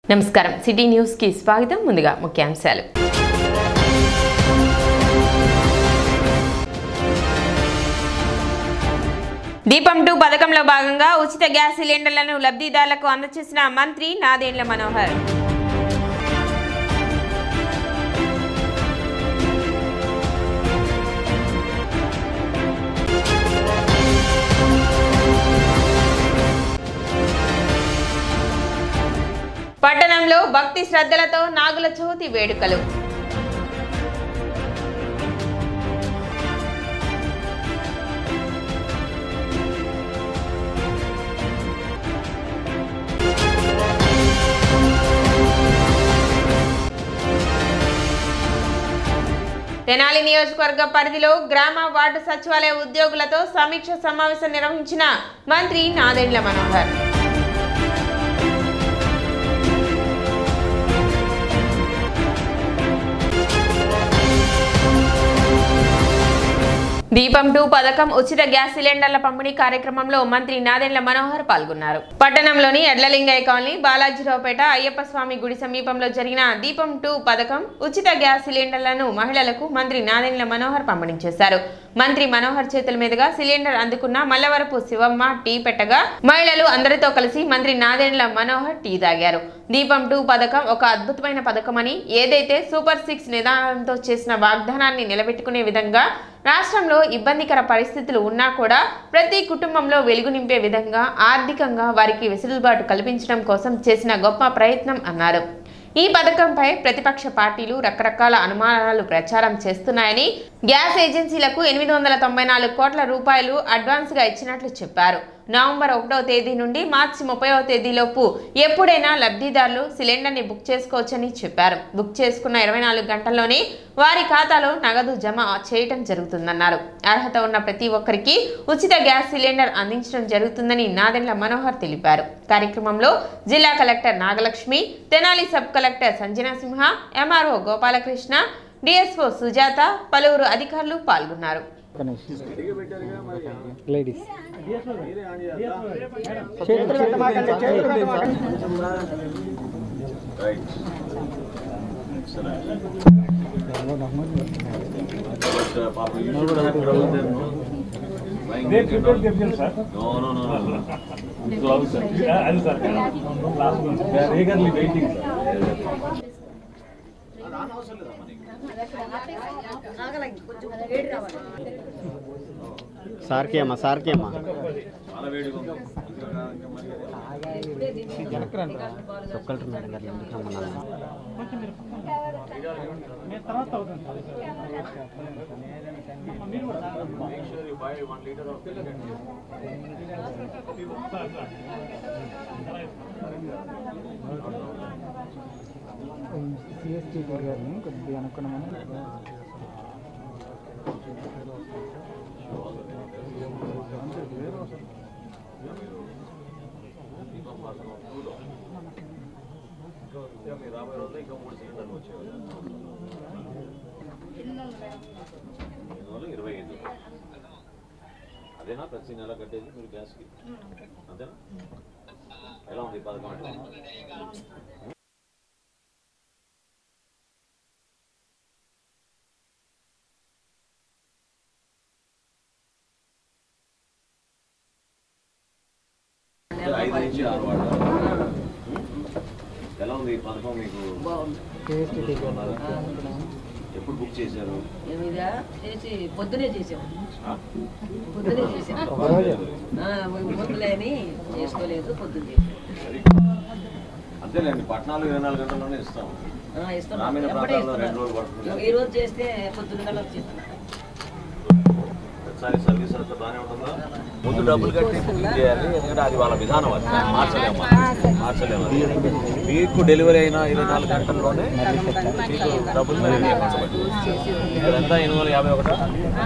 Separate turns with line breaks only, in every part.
నమస్కారం city news కి స్వాగతం ముందుగా ముఖ్యాంశాలు దీపం టూ పథకంలో భాగంగా ఉచిత గ్యాస్ సిలిండర్లను లబ్ధిదారులకు అందజేసిన మంత్రి నాదేండ్ల మనోహర్ పట్టణంలో భక్తి శ్రద్ధలతో నాగుల చవితి వేడుకలు తెనాలి నియోజకవర్గ పరిధిలో గ్రామ వార్డు సచివాలయ ఉద్యోగులతో సమీక్ష సమావేశం నిర్వహించిన మంత్రి నాదెండ్ల మనోహర్ దీపం టూ పథకం ఉచిత గ్యాస్ సిలిండర్ల పంపిణీ కార్యక్రమంలో మంత్రి నాదెండ్ల మనోహర్ పాల్గొన్నారు పట్టణంలోని ఎడ్లలింగయ్య కాలనీ బాలాజీరావుపేట అయ్యప్ప స్వామి గుడి సమీపంలో జరిగిన దీపం టూ పథకం ఉచిత గ్యాస్ సిలిండర్లను మహిళలకు మంత్రి నాదెండ్ల మనోహర్ పంపిణీ చేశారు మంత్రి మనోహర్ చేతుల మీదుగా సిలిండర్ అందుకున్న మల్లవరపు శివమ్మ టీ పెట్టగా మహిళలు అందరితో కలిసి మంత్రి నాదెండ్ల మనోహర్ టీ తాగారు దీపం టూ పథకం ఒక అద్భుతమైన పథకమని ఏదైతే సూపర్ సిక్స్ నిదానంతో చేసిన వాగ్దానాన్ని నిలబెట్టుకునే విధంగా రాష్ట్రంలో ఇబ్బందికర పరిస్థితులు ఉన్నా కూడా ప్రతి కుటుంబంలో వెలుగు నింపే విధంగా ఆర్థికంగా వారికి వెసులుబాటు కల్పించడం కోసం చేసిన గొప్ప ప్రయత్నం అన్నారు ఈ పథకంపై ప్రతిపక్ష పార్టీలు రకరకాల అనుమానాలు ప్రచారం చేస్తున్నాయని గ్యాస్ ఏజెన్సీలకు ఎనిమిది వందల తొంభై నాలుగు కోట్ల రూపాయలు అడ్వాన్స్గా ఇచ్చినట్లు చెప్పారు నవంబర్ ఒకటో తేదీ నుండి మార్చి ముప్పైవ తేదీలోపు ఎప్పుడైనా లబ్ధిదారులు సిలిండర్ని బుక్ చేసుకోవచ్చని చెప్పారు బుక్ చేసుకున్న ఇరవై నాలుగు గంటల్లోనే వారి ఖాతాలో నగదు జమ చేయటం జరుగుతుందన్నారు అర్హత ఉన్న ప్రతి ఒక్కరికి ఉచిత గ్యాస్ సిలిండర్ అందించడం జరుగుతుందని నాదెండ్ల మనోహర్ తెలిపారు కార్యక్రమంలో జిల్లా collector Nagalakshmi Tenali sub collector Sanjana Simha MRO Gopalakrishna DSO Sujatha పలువురు అధికారులు పాల్గొన్నారు
Ganesh ladies
They prepared themselves, sir. No, no, no, no. Gloves, sir. Yeah, అది sir. Last one. They are eagerly waiting, sir.
సార్కి అమ్మా సార్కి అమ్మా ఒక్కళ్ళు మేడం గారు ఎందుకు రమ్మన్నాను
సిఎస్టీ గారిని కొద్దిగా అనుకున్నామని
ఇరవై ఐదు అదేనా ప్రతి నెల కట్టేది మీరు గ్యాస్కి అంతేనా ఎలా ఉంది ఈ పథకం అంటే ఐదు నుంచి ఆరు వాడారు ఎలా ఉంది ఈ పథకం మీకు తీసుకున్నారా? ఎప్పుడు బుక్ చేశారు
ఇదా చేసి పొద్దునే చేసాం
ఆ?
పొద్దునే చేసాం
రోజు
ఆ, ముందులే అని చేసుకోలేదు పొద్దున్న
అంతేలేండి పట్టణాలు ఇరవై నాలుగు గంటల్లోనే ఇస్తాం
ఆ, ఇస్తున్నాం
గ్రామీణ
ఎప్పుడే
ప్రాంతాల్లో రెండు రోజులు
ఇస్తున్నారు
పడుతుంది
ఈ రోజు చేస్తే పొద్దున్న కల్లా వచ్చేస్తున్నారు
ప్రతిసారి సర్వీస్ అంతా బాగానే ఉంటుందా ముందు డబ్బులు కట్టి బుకింగ్ చేయాలి ఎందుకంటే అది వాళ్ళ విధానం అది మార్చలేము మార్చలేము అది. మీకు డెలివరీ అయిన ఇరవై నాలుగు గంటల్లోనే మీకు డబ్బులు మళ్ళీ రీఫండ్స్ పట్టు ఇక్కడంతా ఎనిమిది వందల యాభై ఒకటా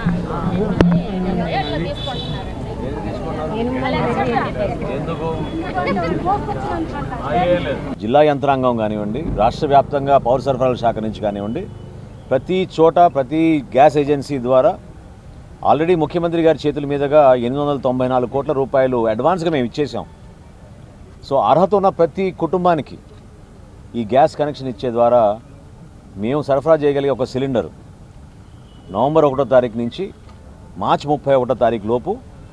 ఏది తీసుకున్నారు? ఎందుకు ఆ, ఏం లేదు. జిల్లా యంత్రాంగం కానివ్వండి రాష్ట్ర వ్యాప్తంగా పౌర సరఫరాల శాఖ నుంచి కానివ్వండి ప్రతి చోట ప్రతి గ్యాస్ ఏజెన్సీ ద్వారా ఆల్రెడీ ముఖ్యమంత్రి గారి చేతుల మీదుగా ఎనిమిది వందల తొంభై నాలుగు కోట్ల రూపాయలు అడ్వాన్స్గా మేము ఇచ్చేసాం సో అర్హత ఉన్న ప్రతి కుటుంబానికి ఈ గ్యాస్ కనెక్షన్ ఇచ్చే ద్వారా మేము సరఫరా చేయగలిగే ఒక సిలిండర్ నవంబర్ ఒకటో తారీఖు నుంచి మార్చి ముప్పై ఒకటో తారీఖు లోపు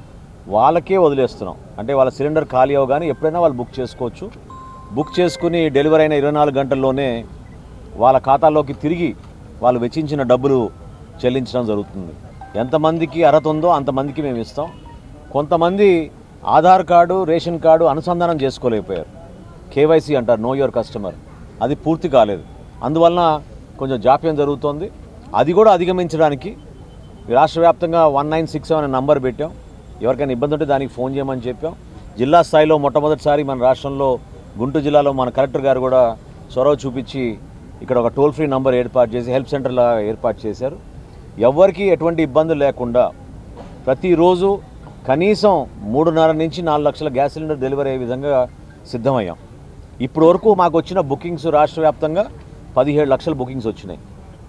వాళ్ళకే వదిలేస్తున్నాం అంటే వాళ్ళ సిలిండర్ ఖాళీ అవగానే ఎప్పుడైనా వాళ్ళు బుక్ చేసుకోవచ్చు బుక్ చేసుకుని డెలివరీ అయిన ఇరవై నాలుగు గంటల్లోనే వాళ్ళ ఖాతాలోకి తిరిగి వాళ్ళు వెచ్చించిన డబ్బులు చెల్లించడం జరుగుతుంది ఎంతమందికి అర్హత ఉందో అంతమందికి మేము ఇస్తాం కొంతమంది ఆధార్ కార్డు రేషన్ కార్డు అనుసంధానం చేసుకోలేకపోయారు కేవైసీ అంటారు నో యువర్ కస్టమర్ అది పూర్తి కాలేదు అందువలన కొంచెం జాప్యం జరుగుతోంది అది కూడా అధిగమించడానికి రాష్ట్ర వ్యాప్తంగా వన్ నైన్ సిక్స్ అనే నంబర్ పెట్టాం ఎవరికైనా ఇబ్బంది ఉంటే దానికి ఫోన్ చేయమని చెప్పాం జిల్లా స్థాయిలో మొట్టమొదటిసారి మన రాష్ట్రంలో గుంటూరు జిల్లాలో మన కలెక్టర్ గారు కూడా చొరవ చూపించి ఇక్కడ ఒక టోల్ ఫ్రీ నంబర్ ఏర్పాటు చేసి హెల్ప్ సెంటర్లా ఏర్పాటు చేశారు ఎవరికి ఎటువంటి ఇబ్బందులు లేకుండా ప్రతిరోజు కనీసం మూడున్నర నుంచి నాలుగు లక్షల గ్యాస్ సిలిండర్ డెలివరీ అయ్యే విధంగా సిద్ధమయ్యాం ఇప్పటి వరకు మాకు వచ్చిన బుకింగ్స్ రాష్ట్ర వ్యాప్తంగా పదిహేడు లక్షల బుకింగ్స్ వచ్చినాయి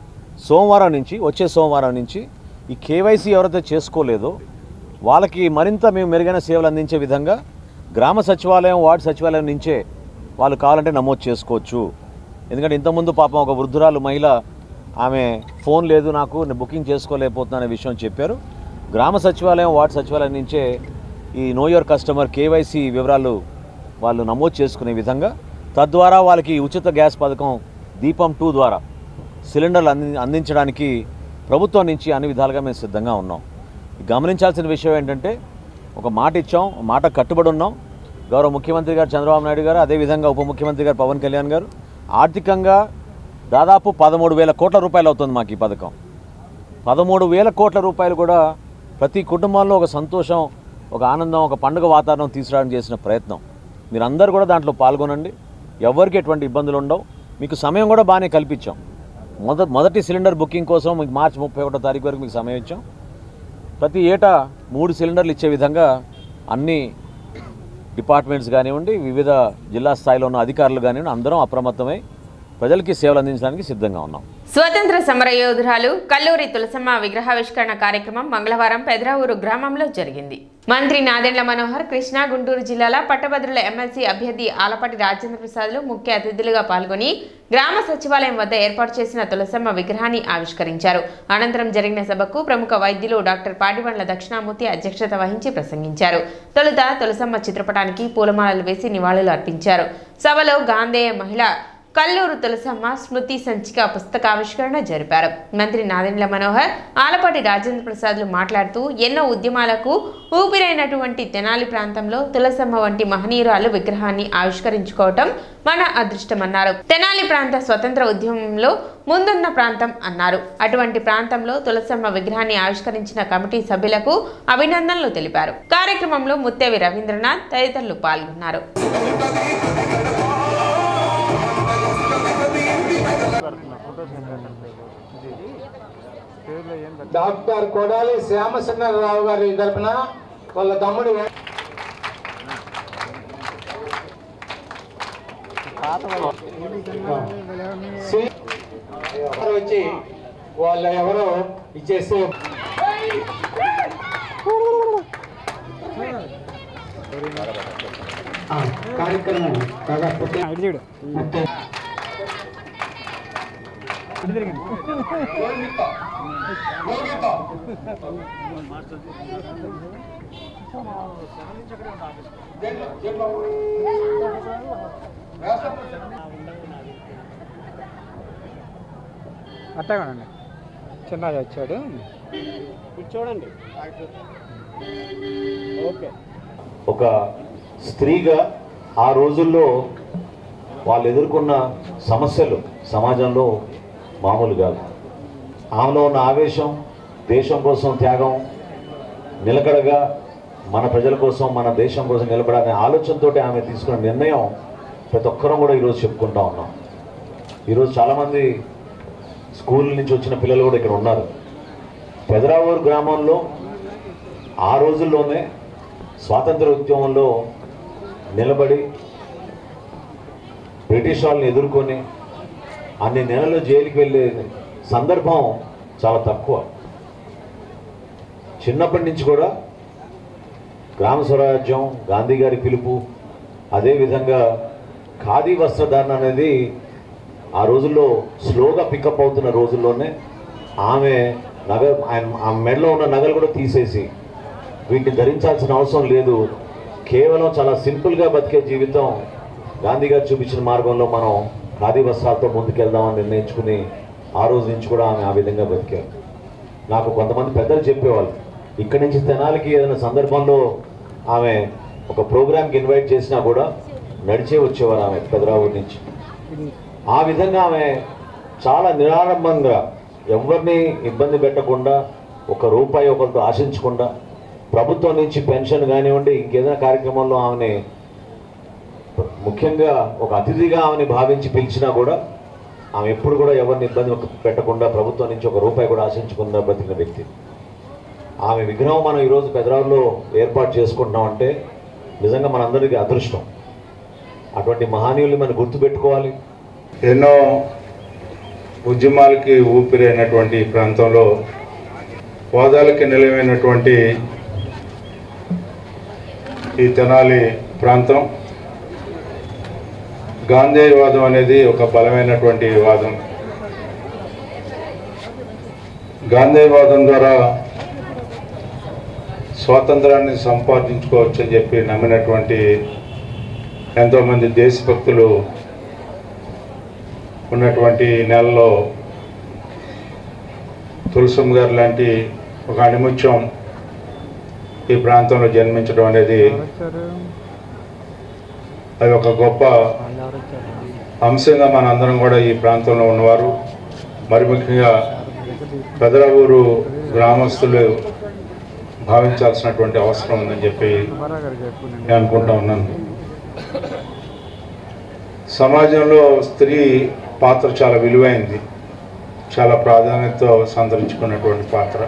సోమవారం నుంచి వచ్చే సోమవారం నుంచి ఈ కేవైసీ ఎవరైతే చేసుకోలేదో వాళ్ళకి మరింత మేము మెరుగైన సేవలు అందించే విధంగా గ్రామ సచివాలయం వార్డు సచివాలయం నుంచే వాళ్ళు కావాలంటే నమోదు చేసుకోవచ్చు ఎందుకంటే ఇంతకుముందు పాపం ఒక వృద్ధురాలు మహిళ ఆమె ఫోన్ లేదు నాకు నేను బుకింగ్ చేసుకోలేకపోతున్నా అనే విషయం చెప్పారు గ్రామ సచివాలయం వార్డు సచివాలయం నుంచే ఈ నో యువర్ కస్టమర్ కేవైసీ వివరాలు వాళ్ళు నమోదు చేసుకునే విధంగా తద్వారా వాళ్ళకి ఉచిత గ్యాస్ పథకం దీపం టూ ద్వారా సిలిండర్లు అంది అందించడానికి ప్రభుత్వం నుంచి అన్ని విధాలుగా మేము సిద్ధంగా ఉన్నాం గమనించాల్సిన విషయం ఏంటంటే ఒక మాట ఇచ్చాం మాట కట్టుబడి ఉన్నాం గౌరవ ముఖ్యమంత్రి గారు చంద్రబాబు నాయుడు గారు అదేవిధంగా ఉప ముఖ్యమంత్రి గారు పవన్ కళ్యాణ్ గారు ఆర్థికంగా దాదాపు పదమూడు వేల కోట్ల రూపాయలు అవుతుంది మాకు ఈ పథకం పదమూడు వేల కోట్ల రూపాయలు కూడా ప్రతి కుటుంబంలో ఒక సంతోషం ఒక ఆనందం ఒక పండుగ వాతావరణం తీసుకురావడానికి చేసిన ప్రయత్నం మీరందరూ కూడా దాంట్లో పాల్గొనండి ఎవరికి ఎటువంటి ఇబ్బందులు ఉండవు మీకు సమయం కూడా బాగానే కల్పించాం మొద మొదటి సిలిండర్ బుకింగ్ కోసం మీకు మార్చి ముప్పై ఒకటో తారీఖు వరకు మీకు సమయం ఇచ్చాం ప్రతి ఏటా మూడు సిలిండర్లు ఇచ్చే విధంగా అన్ని డిపార్ట్మెంట్స్ కానివ్వండి వివిధ జిల్లా స్థాయిలో ఉన్న అధికారులు కానివ్వండి అందరం అప్రమత్తమై ప్రజలకి సేవలు అందించడానికి సిద్ధంగా ఉన్నాం
స్వతంత్ర సమరయోధురాలు కల్లూరి తులసమ్మ విగ్రహావిష్కరణ కార్యక్రమం మంగళవారం పెదరావూరు గ్రామంలో జరిగింది మంత్రి నాదెండ్ల మనోహర్ కృష్ణా గుంటూరు జిల్లాల పట్టభద్రుల ఎమ్మెల్సీ అభ్యర్థి ఆలపాటి రాజేంద్ర ప్రసాద్లు ముఖ్య అతిథులుగా పాల్గొని గ్రామ సచివాలయం వద్ద ఏర్పాటు చేసిన తులసమ్మ విగ్రహాన్ని ఆవిష్కరించారు అనంతరం జరిగిన సభకు ప్రముఖ వైద్యులు డాక్టర్ పాటిబండ్ల దక్షిణామూర్తి అధ్యక్షత వహించి ప్రసంగించారు తొలుత తులసమ్మ చిత్రపటానికి పూలమాలలు వేసి నివాళులు అర్పించారు సభలో గాంధేయ మహిళ కల్లూరు తులసమ్మ స్మృతి సంచిక పుస్తకావిష్కరణ జరిపారు మంత్రి నాదెండ్ల మనోహర్ ఆలపాటి రాజేంద్ర ప్రసాద్లు మాట్లాడుతూ ఎన్నో ఉద్యమాలకు ఊపిరైనటువంటి తెనాలి ప్రాంతంలో తులసమ్మ వంటి మహనీయురాలు విగ్రహాన్ని ఆవిష్కరించుకోవటం మన అదృష్టమన్నారు తెనాలి ప్రాంత స్వతంత్ర ఉద్యమంలో ముందున్న ప్రాంతం అన్నారు అటువంటి ప్రాంతంలో తులసమ్మ విగ్రహాన్ని ఆవిష్కరించిన కమిటీ సభ్యులకు అభినందనలు తెలిపారు కార్యక్రమంలో ముత్తేవి రవీంద్రనాథ్ తదితరులు పాల్గొన్నారు
డాక్టర్ కొడాలి శ్యామసుందరరావు గారి తరపున వాళ్ళ తమ్ముడు సి- వచ్చి వాళ్ళ ఎవరో ఇచ్చేస్తే ఆ, కార్యక్రమం దాదాపు
ఇటు చూడు
ముప్పై
ఇటు తిరిగింది అట్టగానండి చిన్నది వచ్చాడు
చూడండి ఓకే
ఒక స్త్రీగా ఆ రోజుల్లో వాళ్ళు ఎదుర్కొన్న సమస్యలు సమాజంలో మామూలు కాదు ఆమెలో ఉన్న ఆవేశం దేశం కోసం త్యాగం నిలకడగా మన ప్రజల కోసం మన దేశం కోసం నిలబడాలనే ఆలోచనతో ఆమె తీసుకున్న నిర్ణయం ప్రతి ఒక్కరం కూడా ఈరోజు చెప్పుకుంటా ఉన్నాం ఈరోజు చాలామంది స్కూల్ నుంచి వచ్చిన పిల్లలు కూడా ఇక్కడ ఉన్నారు పెదరావూరు గ్రామంలో ఆ రోజుల్లోనే స్వాతంత్ర ఉద్యమంలో నిలబడి బ్రిటిష్ వాళ్ళని ఎదుర్కొని అన్ని నెలలు జైలుకి వెళ్ళే సందర్భం చాలా తక్కువ చిన్నప్పటి నుంచి కూడా గ్రామ స్వరాజ్యం గాంధీ గారి పిలుపు అదేవిధంగా ఖాదీ వస్త్రధారణ అనేది ఆ రోజుల్లో స్లోగా పికప్ అవుతున్న రోజుల్లోనే ఆమె నగ ఆయన ఆ మెడలో ఉన్న నగలు కూడా తీసేసి వీటిని ధరించాల్సిన అవసరం లేదు కేవలం చాలా సింపుల్గా బతికే జీవితం గాంధీ గారు చూపించిన మార్గంలో మనం ఖాదీ వస్త్రాలతో ముందుకెళ్దామని నిర్ణయించుకుని ఆ రోజు నుంచి కూడా ఆమె ఆ విధంగా బతికారు నాకు కొంతమంది పెద్దలు చెప్పేవాళ్ళు ఇక్కడి నుంచి తెనాలికి ఏదైనా సందర్భంలో ఆమె ఒక ప్రోగ్రామ్కి ఇన్వైట్ చేసినా కూడా నడిచే వచ్చేవారు ఆమె పెదరావు నుంచి ఆ విధంగా ఆమె చాలా నిరాడంబంగా ఎవరిని ఇబ్బంది పెట్టకుండా ఒక రూపాయి ఒకరితో ఆశించకుండా ప్రభుత్వం నుంచి పెన్షన్ కానివ్వండి ఇంకేదైనా కార్యక్రమంలో ఆమెని ముఖ్యంగా ఒక అతిథిగా ఆమెని భావించి పిలిచినా కూడా ఆమె ఎప్పుడు కూడా ఎవరిని ఇబ్బంది పెట్టకుండా ప్రభుత్వం నుంచి ఒక రూపాయి కూడా ఆశించకుండా బతికిన వ్యక్తి ఆమె విగ్రహం మనం ఈరోజు పెదరావులో ఏర్పాటు చేసుకుంటున్నామంటే నిజంగా మనందరికీ అదృష్టం అటువంటి మహనీయుల్ని మనం గుర్తుపెట్టుకోవాలి
ఎన్నో ఉద్యమాలకి ఊపిరైనటువంటి ఈ ప్రాంతంలో వాదాలకి నిలవైనటువంటి ఈ తెనాలి ప్రాంతం గాంధేయవాదం అనేది ఒక బలమైనటువంటి వాదం గాంధేయవాదం ద్వారా స్వాతంత్రాన్ని సంపాదించుకోవచ్చు అని చెప్పి నమ్మినటువంటి ఎంతోమంది దేశభక్తులు ఉన్నటువంటి ఈ నెలలో తులసమ్మ గారు లాంటి ఒక అణిముత్యం ఈ ప్రాంతంలో జన్మించడం అనేది
వచ్చారు
అది ఒక గొప్ప
వాళ్ళు ఎవరు వచ్చారు
అంశంగా మనందరం కూడా ఈ ప్రాంతంలో ఉన్నవారు మరి ముఖ్యంగా పెదరవూరు గ్రామస్తులు భావించాల్సినటువంటి అవసరం ఉందని చెప్పి
సుబ్బారావు గారు చెప్పు
నేను అనుకుంటా ఉన్నాను సమాజంలో స్త్రీ పాత్ర చాలా విలువైంది చాలా ప్రాధాన్యత సంతరించుకున్నటువంటి పాత్ర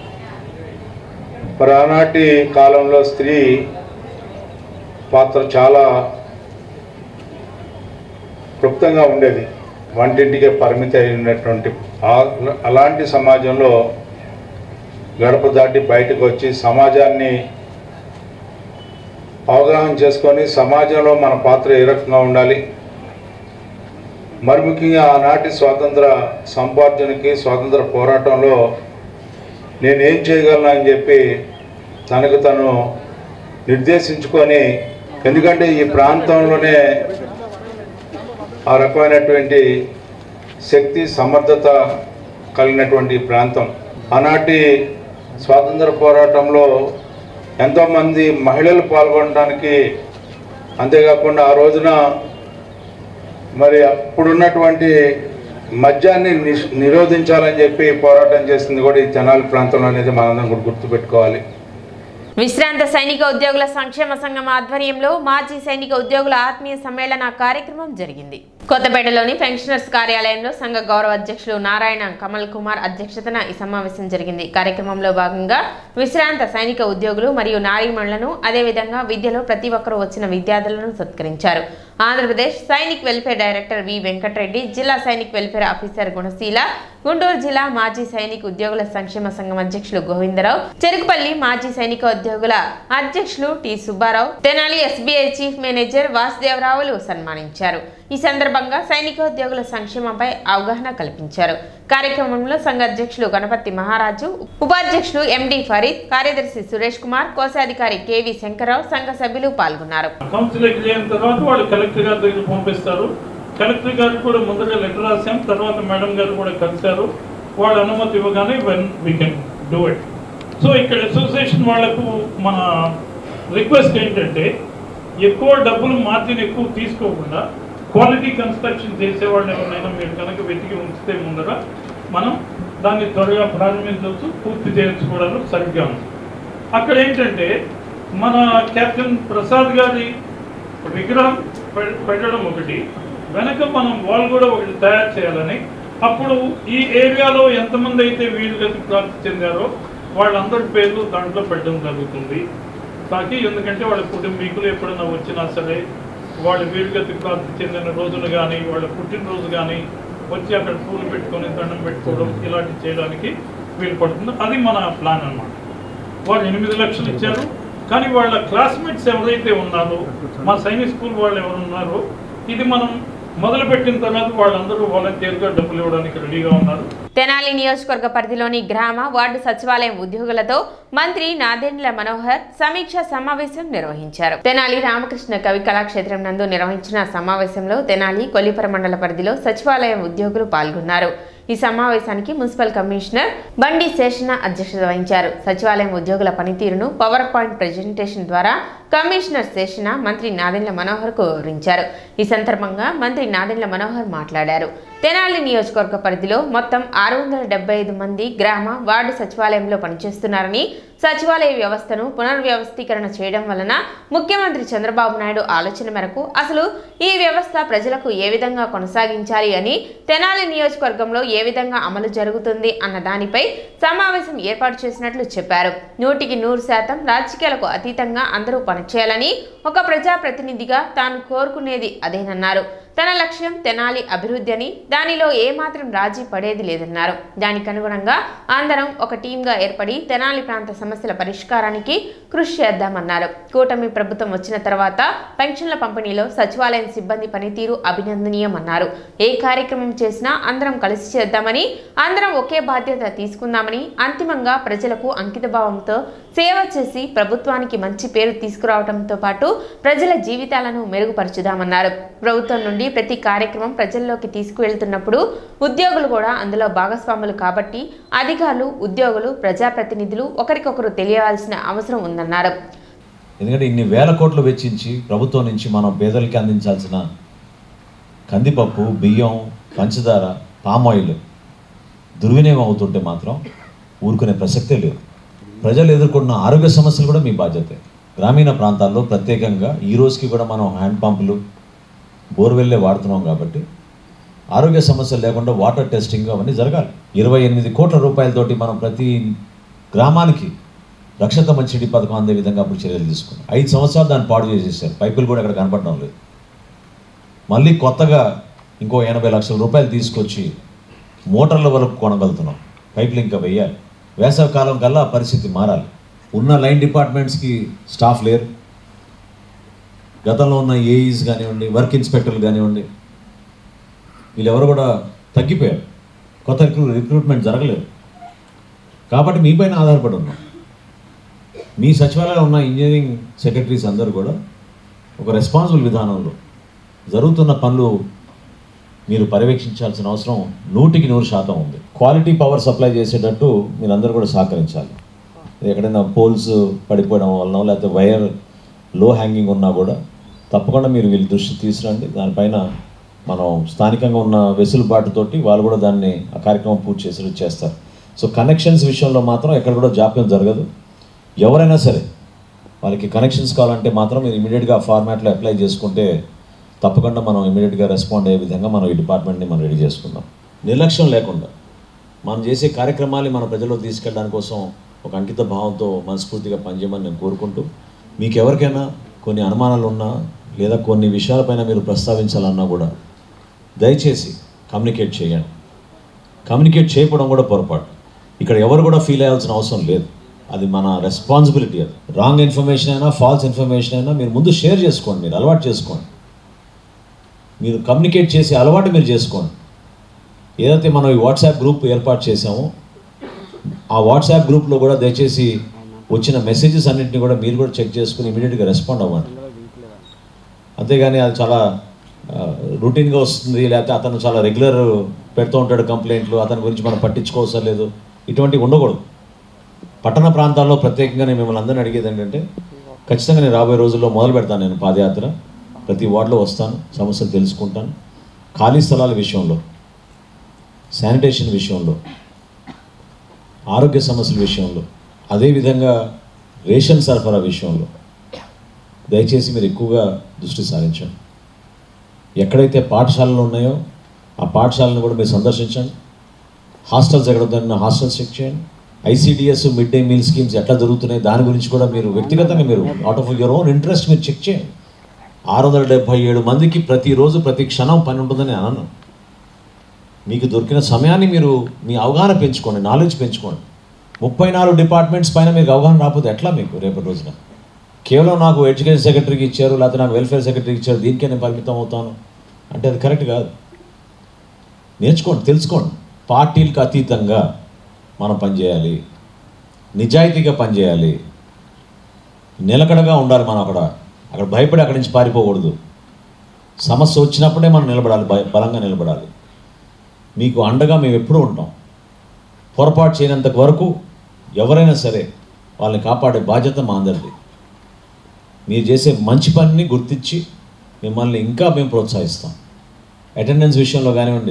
మరి ఆనాటి కాలంలో స్త్రీ పాత్ర చాలా క్లుప్తంగా ఉండేది వంటింటికే పరిమితి అయినటువంటి ఆ- అలాంటి సమాజంలో గడప దాటి బయటకు వచ్చి సమాజాన్ని అవగాహన చేసుకొని సమాజంలో మన పాత్ర ఏ రకంగా ఉండాలి మరి ముఖ్యంగా ఆనాటి స్వాతంత్ర సంపార్జనకి స్వాతంత్ర పోరాటంలో నేనేం చేయగలను అని చెప్పి తనకు తను నిర్దేశించుకొని ఎందుకంటే ఈ ప్రాంతంలోనే ఆ రకమైనటువంటి శక్తి సమర్థత కలిగినటువంటి ఈ ప్రాంతం ఆనాటి స్వాతంత్ర పోరాటంలో ఎంతోమంది మహిళలు పాల్గొనడానికి అంతేకాకుండా ఆ రోజున మరి అప్పుడున్నటువంటి మద్యాన్ని నిష్- నిరోధించాలని చెప్పి పోరాటం చేసింది కూడా ఈ తెనాలి ప్రాంతంలో అనేది మనందరం కూడా గుర్తుపెట్టుకోవాలి
విశ్రాంత సైనిక ఉద్యోగుల సంక్షేమ సంఘం ఆధ్వర్యంలో మాజీ సైనిక ఉద్యోగుల ఆత్మీయ సమ్మేళన కార్యక్రమం జరిగింది కొత్తపేటలోని పెన్షనర్స్ కార్యాలయంలో సంఘ గౌరవ అధ్యక్షులు నారాయణ కమల్ కుమార్ అధ్యక్షతన ఈ సమావేశం జరిగింది కార్యక్రమంలో భాగంగా విశ్రాంత సైనిక ఉద్యోగులు మరియు నారీమణులను అదేవిధంగా విద్యలో ప్రతి ఒక్కరూ వచ్చిన విద్యార్థులను సత్కరించారు Andhra Pradesh Sainik welfare director V Venkatareddy జిల్లా సైనిక్ వెల్ఫేర్ ఆఫీసర్ గుణశీల గుంటూరు జిల్లా మాజీ సైనిక ఉద్యోగుల సంక్షేమ సంఘం అధ్యక్షులు గోవిందరావు చెరుకుపల్లి మాజీ సైనిక ఉద్యోగుల అధ్యక్షులు T Subbarao Tenali SBI chief manager వాసుదేవరావులు సన్మానించారు ఈ సందర్భంగా సైనికోద్యోగుల సంక్షేమంపై అవగాహన కల్పించారు కార్యక్రమంలో సంఘ అధ్యక్షులు గణపతి మహారాజు ఉపాధ్యక్షులు ఎండి ఫరీద్ కార్యదర్శి సురేష్ కుమార్ కోశాధికారి కెవి శంకర్రావు సంఘ సభ్యులు పాల్గొన్నారు
కౌన్సిలింగ్ అయిన తర్వాత వాళ్ళు కలెక్టర్ గారి దగ్గర పంపిస్తారు కలెక్టర్ గారికి కూడా ముందుగా లెటర్ రాసాం తర్వాత మేడం గారు కూడా కలిశారు వాళ్ళ అనుమతి ఇవ్వగానే when we can do it so ఇక్కడ అసోసియేషన్ వాళ్ళకు మన రిక్వెస్ట్ ఏంటంటే ఎక్కువ డబ్బులు మార్జిన్ ఎక్కువ తీసుకోకుండా క్వాలిటీ కన్స్ట్రక్షన్ చేసే వాళ్ళు ఎవరినైనా మీరు కనుక వెతికి ఉంచితే ముందర మనం దాన్ని త్వరగా ప్రారంభించవచ్చు పూర్తి చేయొచ్చు కూడా సరిగ్గా ఉంది అక్కడ ఏంటంటే మన కెప్టెన్ ప్రసాద్ గారి విగ్రహం పె- పెట్టడం ఒకటి వెనక మనం వాల్ కూడా ఒకటి తయారు చేయాలని అప్పుడు ఈ ఏరియాలో ఎంతమంది అయితే వీరుగతి ప్రాప్తి చెందారో వాళ్ళందరి పేర్లు దాంట్లో పెట్టడం జరుగుతుంది తాకి ఎందుకంటే వాళ్ళ కుటుంబీకులు ఎప్పుడైనా వచ్చినా సరే వాళ్ళ వీరుగతి ప్రాప్తి చెందిన రోజును కానీ వాళ్ళ పుట్టినరోజు కానీ వచ్చి అక్కడ పూలు పెట్టుకొని దండం పెట్టుకోవడం ఇలాంటివి చేయడానికి వీలు పడుతుంది అది మన ప్లాన్ అన్నమాట వాళ్ళు ఎనిమిది లక్షలు ఇచ్చారు కానీ వాళ్ళ క్లాస్మేట్స్ ఎవరైతే ఉన్నారో మా సైనిక్ స్కూల్ వాళ్ళు ఎవరు ఉన్నారో ఇది మనం మొదలుపెట్టిన తర్వాత వాళ్ళందరూ వాలంటీర్గా డబ్బులు ఇవ్వడానికి రెడీగా ఉన్నారు
తెనాలి నియోజకవర్గ పరిధిలోని గ్రామ వార్డు సచివాలయం ఉద్యోగులతో మంత్రి నాదెండ్ల మనోహర్ సమీక్ష సమావేశం నిర్వహించారు తెనాలి రామకృష్ణ కవి కళాక్షేత్రం నందు నిర్వహించిన సమావేశంలో తెనాలి కొల్లిపర మండల పరిధిలో సచివాలయం ఉద్యోగులు పాల్గొన్నారు ఈ సమావేశానికి మున్సిపల్ కమిషనర్ బండి శేషణ అధ్యక్షత వహించారు సచివాలయం ఉద్యోగుల పనితీరును పవర్ పాయింట్ ప్రెజెంటేషన్ ద్వారా కమిషనర్ శేషణ మంత్రి నాదెండ్ల మనోహర్ కు వివరించారు ఈ సందర్భంగా మంత్రి నాదెండ్ల మనోహర్ మాట్లాడారు తెనాలి నియోజకవర్గ పరిధిలో మొత్తం ఆరు వందల డెబ్బై ఐదు మంది గ్రామ వార్డు సచివాలయంలో పనిచేస్తున్నారని సచివాలయ వ్యవస్థను పునర్వ్యవస్థీకరణ చేయడం వలన ముఖ్యమంత్రి చంద్రబాబు నాయుడు ఆలోచన మేరకు అసలు ఈ వ్యవస్థ ప్రజలకు ఏ విధంగా కొనసాగించాలి అని తెనాలి నియోజకవర్గంలో ఏ విధంగా అమలు జరుగుతుంది అన్న దానిపై సమావేశం ఏర్పాటు చేసినట్లు చెప్పారు నూటికి నూరు శాతం రాజకీయాలకు అతీతంగా అందరూ పనిచేయాలని ఒక ప్రజాప్రతినిధిగా తాను కోరుకునేది అదేనన్నారు తన లక్ష్యం తెనాలి అభివృద్ధి అని దానిలో ఏమాత్రం రాజీ పడేది లేదన్నారు దానికి అనుగుణంగా అందరం ఒక టీంగా ఏర్పడి తెనాలి ప్రాంత సమస్యల పరిష్కారానికి కృషి చేద్దామన్నారు కూటమి ప్రభుత్వం వచ్చిన తర్వాత పెన్షన్ల పంపిణీలో సచివాలయం సిబ్బంది పనితీరు అభినందనీయమన్నారు ఏ కార్యక్రమం చేసినా అందరం కలిసి చేద్దామని అందరం ఒకే బాధ్యత తీసుకుందామని అంతిమంగా ప్రజలకు అంకితభావంతో సేవ చేసి ప్రభుత్వానికి మంచి పేరు తీసుకురావడంతో పాటు ప్రజల జీవితాలను మెరుగుపరచుదామన్నారు ప్రభుత్వం నుండి ప్రతి కార్యక్రమం ప్రజల్లోకి తీసుకువెళ్తున్నప్పుడు ఉద్యోగులు కూడా అందులో భాగస్వాములు కాబట్టి అధికారులు ఉద్యోగులు ప్రజాప్రతినిధులు ఒకరికొకరు తెలియవలసిన అవసరం ఉందన్నారు
ఎందుకంటే ఇన్ని వేల కోట్లు వెచ్చించి ప్రభుత్వం నుంచి మనం పేదలకి అందించాల్సిన కందిపప్పు బియ్యం పంచదార పామాయిల్ దుర్వినియోగం అవుతుంటే మాత్రం ఊరుకునే ప్రసక్తే లేదు ప్రజలు ఎదుర్కొన్న ఆరోగ్య సమస్యలు కూడా మీ బాధ్యతే గ్రామీణ ప్రాంతాల్లో ప్రత్యేకంగా ఈ రోజుకి కూడా మనం హ్యాండ్ పంపులు బోర్వెల్లే వాడుతున్నాం కాబట్టి ఆరోగ్య సమస్యలు లేకుండా వాటర్ టెస్టింగ్ అవన్నీ జరగాలి ఇరవై ఎనిమిది కోట్ల రూపాయలతోటి మనం ప్రతి గ్రామానికి రక్షత మంచిడి పథకం అందే విధంగా అప్పుడు చర్యలు తీసుకున్నాం ఐదు సంవత్సరాలు దాన్ని పాడు చేసేసారు పైపులు కూడా ఇక్కడ కనపడడం లేదు మళ్ళీ కొత్తగా ఇంకో ఎనభై లక్షల రూపాయలు తీసుకొచ్చి మోటార్ల వరకు కొనగలుగుతున్నాం పైపులు ఇంకా వెయ్యాలి వేసవి కాలం కల్లా ఆ పరిస్థితి మారాలి ఉన్న లైన్ డిపార్ట్మెంట్స్కి స్టాఫ్ లేరు గతంలో ఉన్న ఏఈస్ కానివ్వండి వర్క్ ఇన్స్పెక్టర్లు కానివ్వండి వీళ్ళెవరు కూడా తగ్గిపోయారు కొత్త రిక్రూ రిక్రూట్మెంట్ జరగలేదు కాబట్టి మీపైన ఆధారపడి ఉన్నాం మీ సచివాలయంలో ఉన్న ఇంజనీరింగ్ సెక్రటరీస్ అందరూ కూడా ఒక రెస్పాన్సిబుల్ విధానంలో జరుగుతున్న పనులు మీరు పర్యవేక్షించాల్సిన అవసరం నూటికి నూరు శాతం ఉంది క్వాలిటీ పవర్ సప్లై చేసేటట్టు మీరందరూ కూడా సహకరించాలి ఎక్కడైనా పోల్స్ పడిపోవడం వలన లేకపోతే వైర్ లో హ్యాంగింగ్ ఉన్నా కూడా తప్పకుండా మీరు వీళ్ళ దృష్టి తీసుకురండి దానిపైన మనం స్థానికంగా ఉన్న వెసులుబాటుతోటి వాళ్ళు కూడా దాన్ని ఆ కార్యక్రమం పూర్తి చేసేటట్టు చేస్తారు సో కనెక్షన్స్ విషయంలో మాత్రం ఎక్కడ కూడా జాప్యం జరగదు ఎవరైనా సరే వాళ్ళకి కనెక్షన్స్ కావాలంటే మాత్రం మీరు ఇమీడియట్గా ఫార్మాట్లో అప్లై చేసుకుంటే తప్పకుండా మనం ఇమీడియట్గా రెస్పాండ్ అయ్యే విధంగా మనం ఈ డిపార్ట్మెంట్ని మనం రెడీ చేసుకుందాం నిర్లక్ష్యం లేకుండా మనం చేసే కార్యక్రమాన్ని మన ప్రజల్లో తీసుకెళ్ళడానికి కోసం ఒక అంకిత భావంతో మనస్ఫూర్తిగా పనిచేయమని నేను కోరుకుంటూ మీకు ఎవరికైనా కొన్ని అనుమానాలు ఉన్నా లేదా కొన్ని విషయాలపైన మీరు ప్రస్తావించాలన్నా కూడా దయచేసి కమ్యూనికేట్ చేయండి కమ్యూనికేట్ చేయకపోవడం కూడా పొరపాటు ఇక్కడ ఎవరు కూడా ఫీల్ అయ్యాల్సిన అవసరం లేదు అది మన రెస్పాన్సిబిలిటీ అది రాంగ్ ఇన్ఫర్మేషన్ అయినా ఫాల్స్ ఇన్ఫర్మేషన్ అయినా మీరు ముందు షేర్ చేసుకోండి మీరు అలవాటు చేసుకోండి మీరు కమ్యూనికేట్ చేసే అలవాటు మీరు చేసుకోండి ఏదైతే మనం ఈ వాట్సాప్ గ్రూప్ ఏర్పాటు చేసామో ఆ వాట్సాప్ గ్రూప్లో కూడా దయచేసి వచ్చిన మెసేజెస్ అన్నింటినీ కూడా మీరు కూడా చెక్ చేసుకుని ఇమీడియట్గా రెస్పాండ్ అవ్వండి అంతేగాని అది చాలా రొటీన్గా వస్తుంది లేకపోతే అతను చాలా రెగ్యులర్ పెడుతూ ఉంటాడు కంప్లైంట్లు అతని గురించి మనం పట్టించుకోవసరం లేదు ఇటువంటివి ఉండకూడదు పట్టణ ప్రాంతాల్లో ప్రత్యేకంగా నేను మిమ్మల్ని అందరిని అడిగేది ఏంటంటే ఖచ్చితంగా నేను రాబోయే రోజుల్లో మొదలు పెడతాను నేను పాదయాత్ర ప్రతి వార్డులో వస్తాను సమస్యలు తెలుసుకుంటాను ఖాళీ స్థలాల విషయంలో శానిటేషన్ విషయంలో ఆరోగ్య సమస్యల విషయంలో అదేవిధంగా రేషన్ సరఫరా విషయంలో దయచేసి మీరు ఎక్కువగా దృష్టి సారించండి ఎక్కడైతే పాఠశాలలు ఉన్నాయో ఆ పాఠశాలను కూడా మీరు సందర్శించండి హాస్టల్స్ ఎక్కడ ఉందన్న హాస్టల్స్ చెక్ చేయండి ICDS mid day meal schemes ఎట్లా జరుగుతున్నాయి దాని గురించి కూడా మీరు వ్యక్తిగతంగా మీరు out of your own interest మీరు చెక్ చేయండి ఆరు వందల డెబ్భై ఏడు మందికి ప్రతిరోజు ప్రతి క్షణం పని ఉంటుందని అనను మీకు దొరికిన సమయాన్ని మీరు మీ అవగాహన పెంచుకోండి నాలెడ్జ్ పెంచుకోండి ముప్పై నాలుగు డిపార్ట్మెంట్స్ పైన మీకు అవగాహన రాకపోతే ఎట్లా మీకు రేపటి రోజున కేవలం నాకు ఎడ్యుకేషన్ సెక్రటరీకి ఇచ్చారు లేకపోతే నాకు వెల్ఫేర్ సెక్రటరీకి ఇచ్చారు దీనికే నేను పరిమితం అవుతాను అంటే అది కరెక్ట్ కాదు నేర్చుకోండి తెలుసుకోండి పార్టీలకు అతీతంగా మనం పనిచేయాలి నిజాయితీగా పనిచేయాలి నిలకడగా ఉండాలి మనం అక్కడ అక్కడ భయపడి అక్కడి నుంచి పారిపోకూడదు సమస్య వచ్చినప్పుడే మనం నిలబడాలి బ- బలంగా నిలబడాలి మీకు అండగా మేము ఎప్పుడూ ఉంటాం పొరపాటు చేయనంత వరకు ఎవరైనా సరే వాళ్ళని కాపాడే బాధ్యత మా అందరిది మీరు చేసే మంచి పనిని గుర్తించి మిమ్మల్ని ఇంకా మేము ప్రోత్సహిస్తాం అటెండెన్స్ విషయంలో కానివ్వండి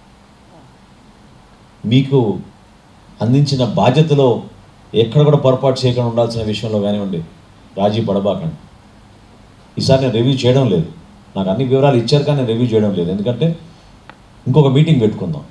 మీకు అందించిన బాధ్యతలో ఎక్కడ కూడా పొరపాటు చేయకుండా ఉండాల్సిన విషయంలో కానివ్వండి రాజీ పడబాకండి ఈసారి నేను రివ్యూ చేయడం లేదు నాకు అన్ని వివరాలు ఇచ్చారు కానీ నేను రివ్యూ చేయడం లేదు ఎందుకంటే ఇంకొక మీటింగ్ పెట్టుకుందాం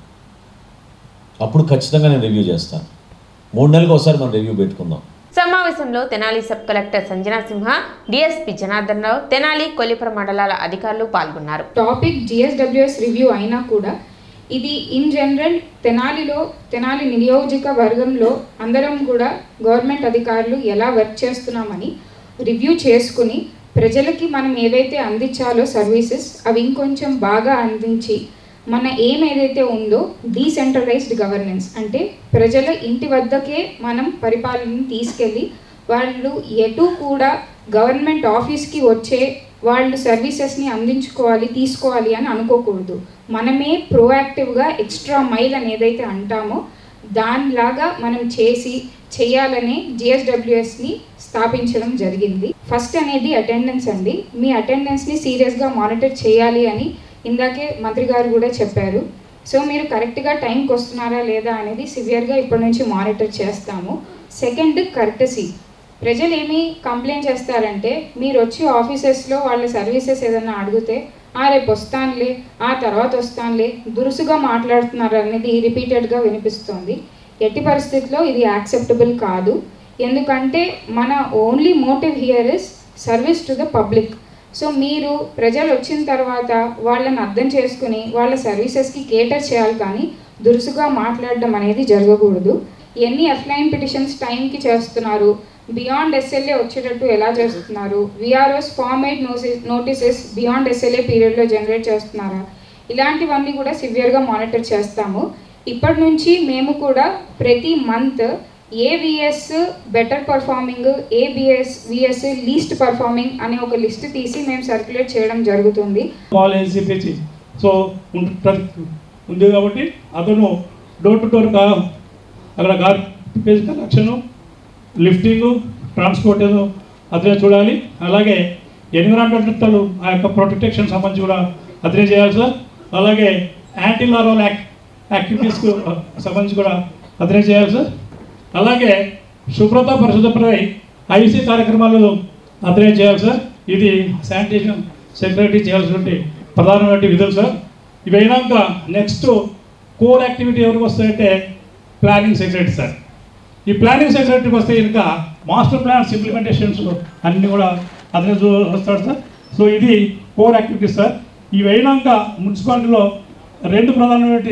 అప్పుడు ఖచ్చితంగా నేను రివ్యూ చేస్తాను మూడు నెలలకు ఒకసారి మనం రివ్యూ పెట్టుకుందాం
సమావేశంలో Tenali sub collector Sanjana Simha DSP Janardhan Rao Tenali Kollipura మండలాల అధికారులు పాల్గొన్నారు
టాపిక్ జిఎస్డబ్ల్యూఎస్ రివ్యూ అయినా కూడా ఇది ఇన్ జనరల్ తెనాలిలో తెనాలి నియోజకవర్గంలో అందరం కూడా గవర్నమెంట్ అధికారులు ఎలా వర్క్ చేస్తున్నామని రివ్యూ చేసుకుని ప్రజలకి మనం ఏవైతే అందించాలో సర్వీసెస్ అవి ఇంకొంచెం బాగా అందించి మన ఏం ఏదైతే ఉందో డీసెంట్రలైజ్డ్ గవర్నెన్స్ అంటే ప్రజల ఇంటి వద్దకే మనం పరిపాలనని తీసుకెళ్ళి వాళ్ళు ఎటు కూడా గవర్నమెంట్ ఆఫీస్కి వచ్చే వాళ్ళు సర్వీసెస్ని అందించుకోవాలి తీసుకోవాలి అని అనుకోకూడదు మనమే ప్రోయాక్టివ్గా ఎక్స్ట్రా మైల్ అని ఏదైతే అంటామో దానిలాగా మనం చేసి చేయాలనే జిఎస్డబ్ల్యూఎస్ని స్థాపించడం జరిగింది ఫస్ట్ అనేది అటెండెన్స్ అండి మీ అటెండెన్స్ని సీరియస్గా మానిటర్ చేయాలి అని ఇందాకే మంత్రి గారు కూడా చెప్పారు సో మీరు కరెక్ట్గా టైంకి వస్తున్నారా లేదా అనేది సివియర్గా ఇప్పటి నుంచి మానిటర్ చేస్తాము సెకండ్ కర్టసీ ప్రజలు ఏమి కంప్లైంట్ చేస్తారంటే మీరు వచ్చి ఆఫీసెస్లో వాళ్ళ సర్వీసెస్ ఏదైనా అడిగితే ఆ రేపు వస్తానులే ఆ తర్వాత వస్తానులే దురుసుగా మాట్లాడుతున్నారు అనేది రిపీటెడ్గా వినిపిస్తుంది ఎట్టి పరిస్థితుల్లో ఇది యాక్సెప్టబుల్ కాదు ఎందుకంటే మన only motive here is service to the public so మీరు ప్రజలు వచ్చిన తర్వాత వాళ్ళని అర్థం చేసుకుని వాళ్ళ సర్వీసెస్కి కేటర్ చేయాలి కానీ దురుసుగా మాట్లాడడం అనేది జరగకూడదు ఎన్ని ఎఫ్లైన్ పిటిషన్స్ టైంకి చేస్తున్నారు బియాండ్ ఎస్ఎల్ఏ వచ్చేటట్టు ఎలా చేస్తున్నారు VROs format notices beyond SLA పీరియడ్లో జనరేట్ చేస్తున్నారా ఇలాంటివన్నీ కూడా సివియర్గా మానిటర్ చేస్తాము ఇప్పటి నుంచి మేము కూడా ప్రతి month A versus better performing A BS versus least performing అనే ఒక లిస్ట్ తీసి మేము సర్క్యులేట్ చేయడం జరుగుతుంది
స్మాల్ ఎన్సిపిసి సో ఉంట- ఉంది కాబట్టి అతను డోర్ టు డోర్ కా అక్కడ గార్బేజ్ కలెక్షను లిఫ్టింగ్ ట్రాన్స్పోర్ట్ అతనే చూడాలి అలాగే ఎన్విరాన్మెంటల్ ఆ యొక్క ప్రొటెక్షన్ సంబంధించి కూడా అతనే చేయాలి సార్ అలాగే యాంటీ లారోల్ యాక్ యాక్టివిటీస్కు సంబంధించి కూడా అతనే చేయాలి సార్ అలాగే శుభ్రత పరిశుభ్రతపై ఐసీ కార్యక్రమాలు అతనే చేయాలి సార్ ఇది శానిటేషన్ సెక్రటరీ చేయాల్సినటువంటి ప్రధానమైన విధులు సార్ ఇవి అయినాక నెక్స్ట్ కోర్ యాక్టివిటీ ఎవరికి వస్తాయంటే ప్లానింగ్ సెక్రటరీ సార్ ఈ ప్లానింగ్ సెక్రటరీకి వస్తే ఇంకా మాస్టర్ ప్లాన్స్ ఇంప్లిమెంటేషన్స్ అన్నీ కూడా అతనే చూ వస్తాడు సార్ సో ఇది కోర్ యాక్టివిటీస్ సార్ ఇవి అయినాక మున్సిపాలిటీలో రెండు ప్రధానమైన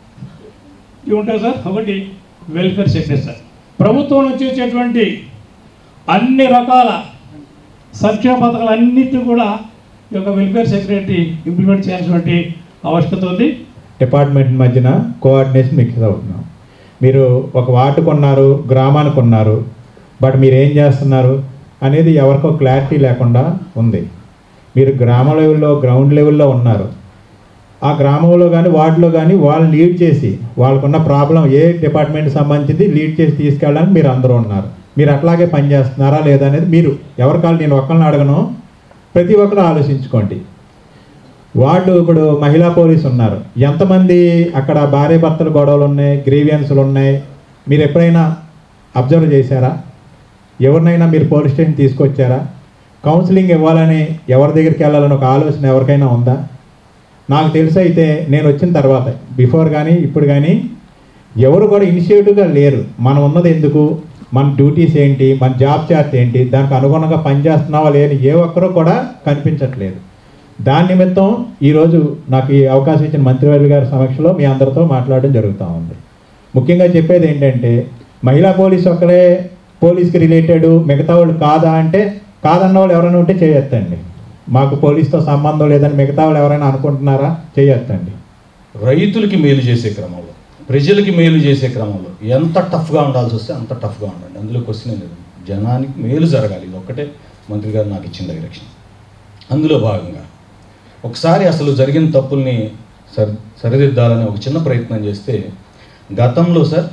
ఇవి ఉంటాయి సార్ ఒకటి వెల్ఫేర్ సెక్రటరీ సార్ ప్రభుత్వం నుంచి వచ్చేటువంటి అన్ని రకాల సంక్షేమ పథకాలు అన్నింటినీ కూడా ఈ యొక్క వెల్ఫేర్ సెక్రటరీ ఇంప్లిమెంట్ చేయాల్సినటువంటి ఆవశ్యకత ఉంది
డిపార్ట్మెంట్ మధ్యన కోఆర్డినేషన్ మిక్స్ అవుతున్నాం మీరు ఒక వార్డు కొన్నారు గ్రామానికి కొన్నారు బట్ మీరు ఏం చేస్తున్నారు అనేది ఎవరికో క్లారిటీ లేకుండా ఉంది మీరు గ్రామ లెవెల్లో గ్రౌండ్ లెవెల్లో ఉన్నారు ఆ గ్రామంలో కానీ వార్డులో కానీ వాళ్ళు లీడ్ చేసి వాళ్ళకున్న ప్రాబ్లం ఏ డిపార్ట్మెంట్ సంబంధించింది లీడ్ చేసి తీసుకెళ్ళడానికి మీరు అందరూ ఉన్నారు మీరు అట్లాగే పనిచేస్తున్నారా లేదా అనేది మీరు ఎవరికాళ్ళు నేను ఒక్కరిని అడగను ప్రతి ఒక్కరు ఆలోచించుకోండి వాళ్ళు ఇప్పుడు మహిళా పోలీసు ఉన్నారు ఎంతమంది అక్కడ భార్య భర్తల గొడవలు ఉన్నాయి గ్రీవియన్స్లు ఉన్నాయి మీరు ఎప్పుడైనా అబ్జర్వ్ చేశారా ఎవరినైనా మీరు పోలీస్ స్టేషన్ తీసుకొచ్చారా కౌన్సిలింగ్ ఇవ్వాలని ఎవరి దగ్గరికి వెళ్ళాలని ఒక ఆలోచన ఎవరికైనా ఉందా నాకు తెలిసి అయితే నేను వచ్చిన తర్వాత బిఫోర్ కానీ ఇప్పుడు కానీ ఎవరు కూడా ఇనిషియేటివ్గా లేరు మనం ఉన్నది ఎందుకు మన డ్యూటీస్ ఏంటి మన జాబ్ చార్ట్ ఏంటి దానికి అనుగుణంగా పనిచేస్తున్నావా లేని ఏ ఒక్కరూ కూడా కనిపించట్లేదు దాని నిమిత్తం ఈరోజు నాకు ఈ అవకాశం ఇచ్చిన మంత్రివర్యులు గారి సమక్షంలో మీ అందరితో మాట్లాడడం జరుగుతూ ఉంది ముఖ్యంగా చెప్పేది ఏంటంటే మహిళా పోలీస్ ఒక్కరే పోలీస్కి రిలేటెడ్ మిగతా వాళ్ళు కాదా అంటే కాదన్న వాళ్ళు ఎవరైనా ఉంటే చేయొద్దండి మాకు పోలీస్తో సంబంధం లేదని మిగతా వాళ్ళు ఎవరైనా అనుకుంటున్నారా చేయొద్దండి
రైతులకి మేలు చేసే క్రమంలో ప్రజలకి మేలు చేసే క్రమంలో ఎంత టఫ్గా ఉండాల్సి వస్తే అంత టఫ్గా ఉండండి అందులో క్వశ్చన్ లేదు జనానికి మేలు జరగాలి ఇది ఒక్కటే మంత్రి గారు నాకు ఇచ్చిన డైరెక్షన్ అందులో భాగంగా ఒకసారి అసలు జరిగిన తప్పుల్ని సరి సరిదిద్దాలని ఒక చిన్న ప్రయత్నం చేస్తే గతంలో సార్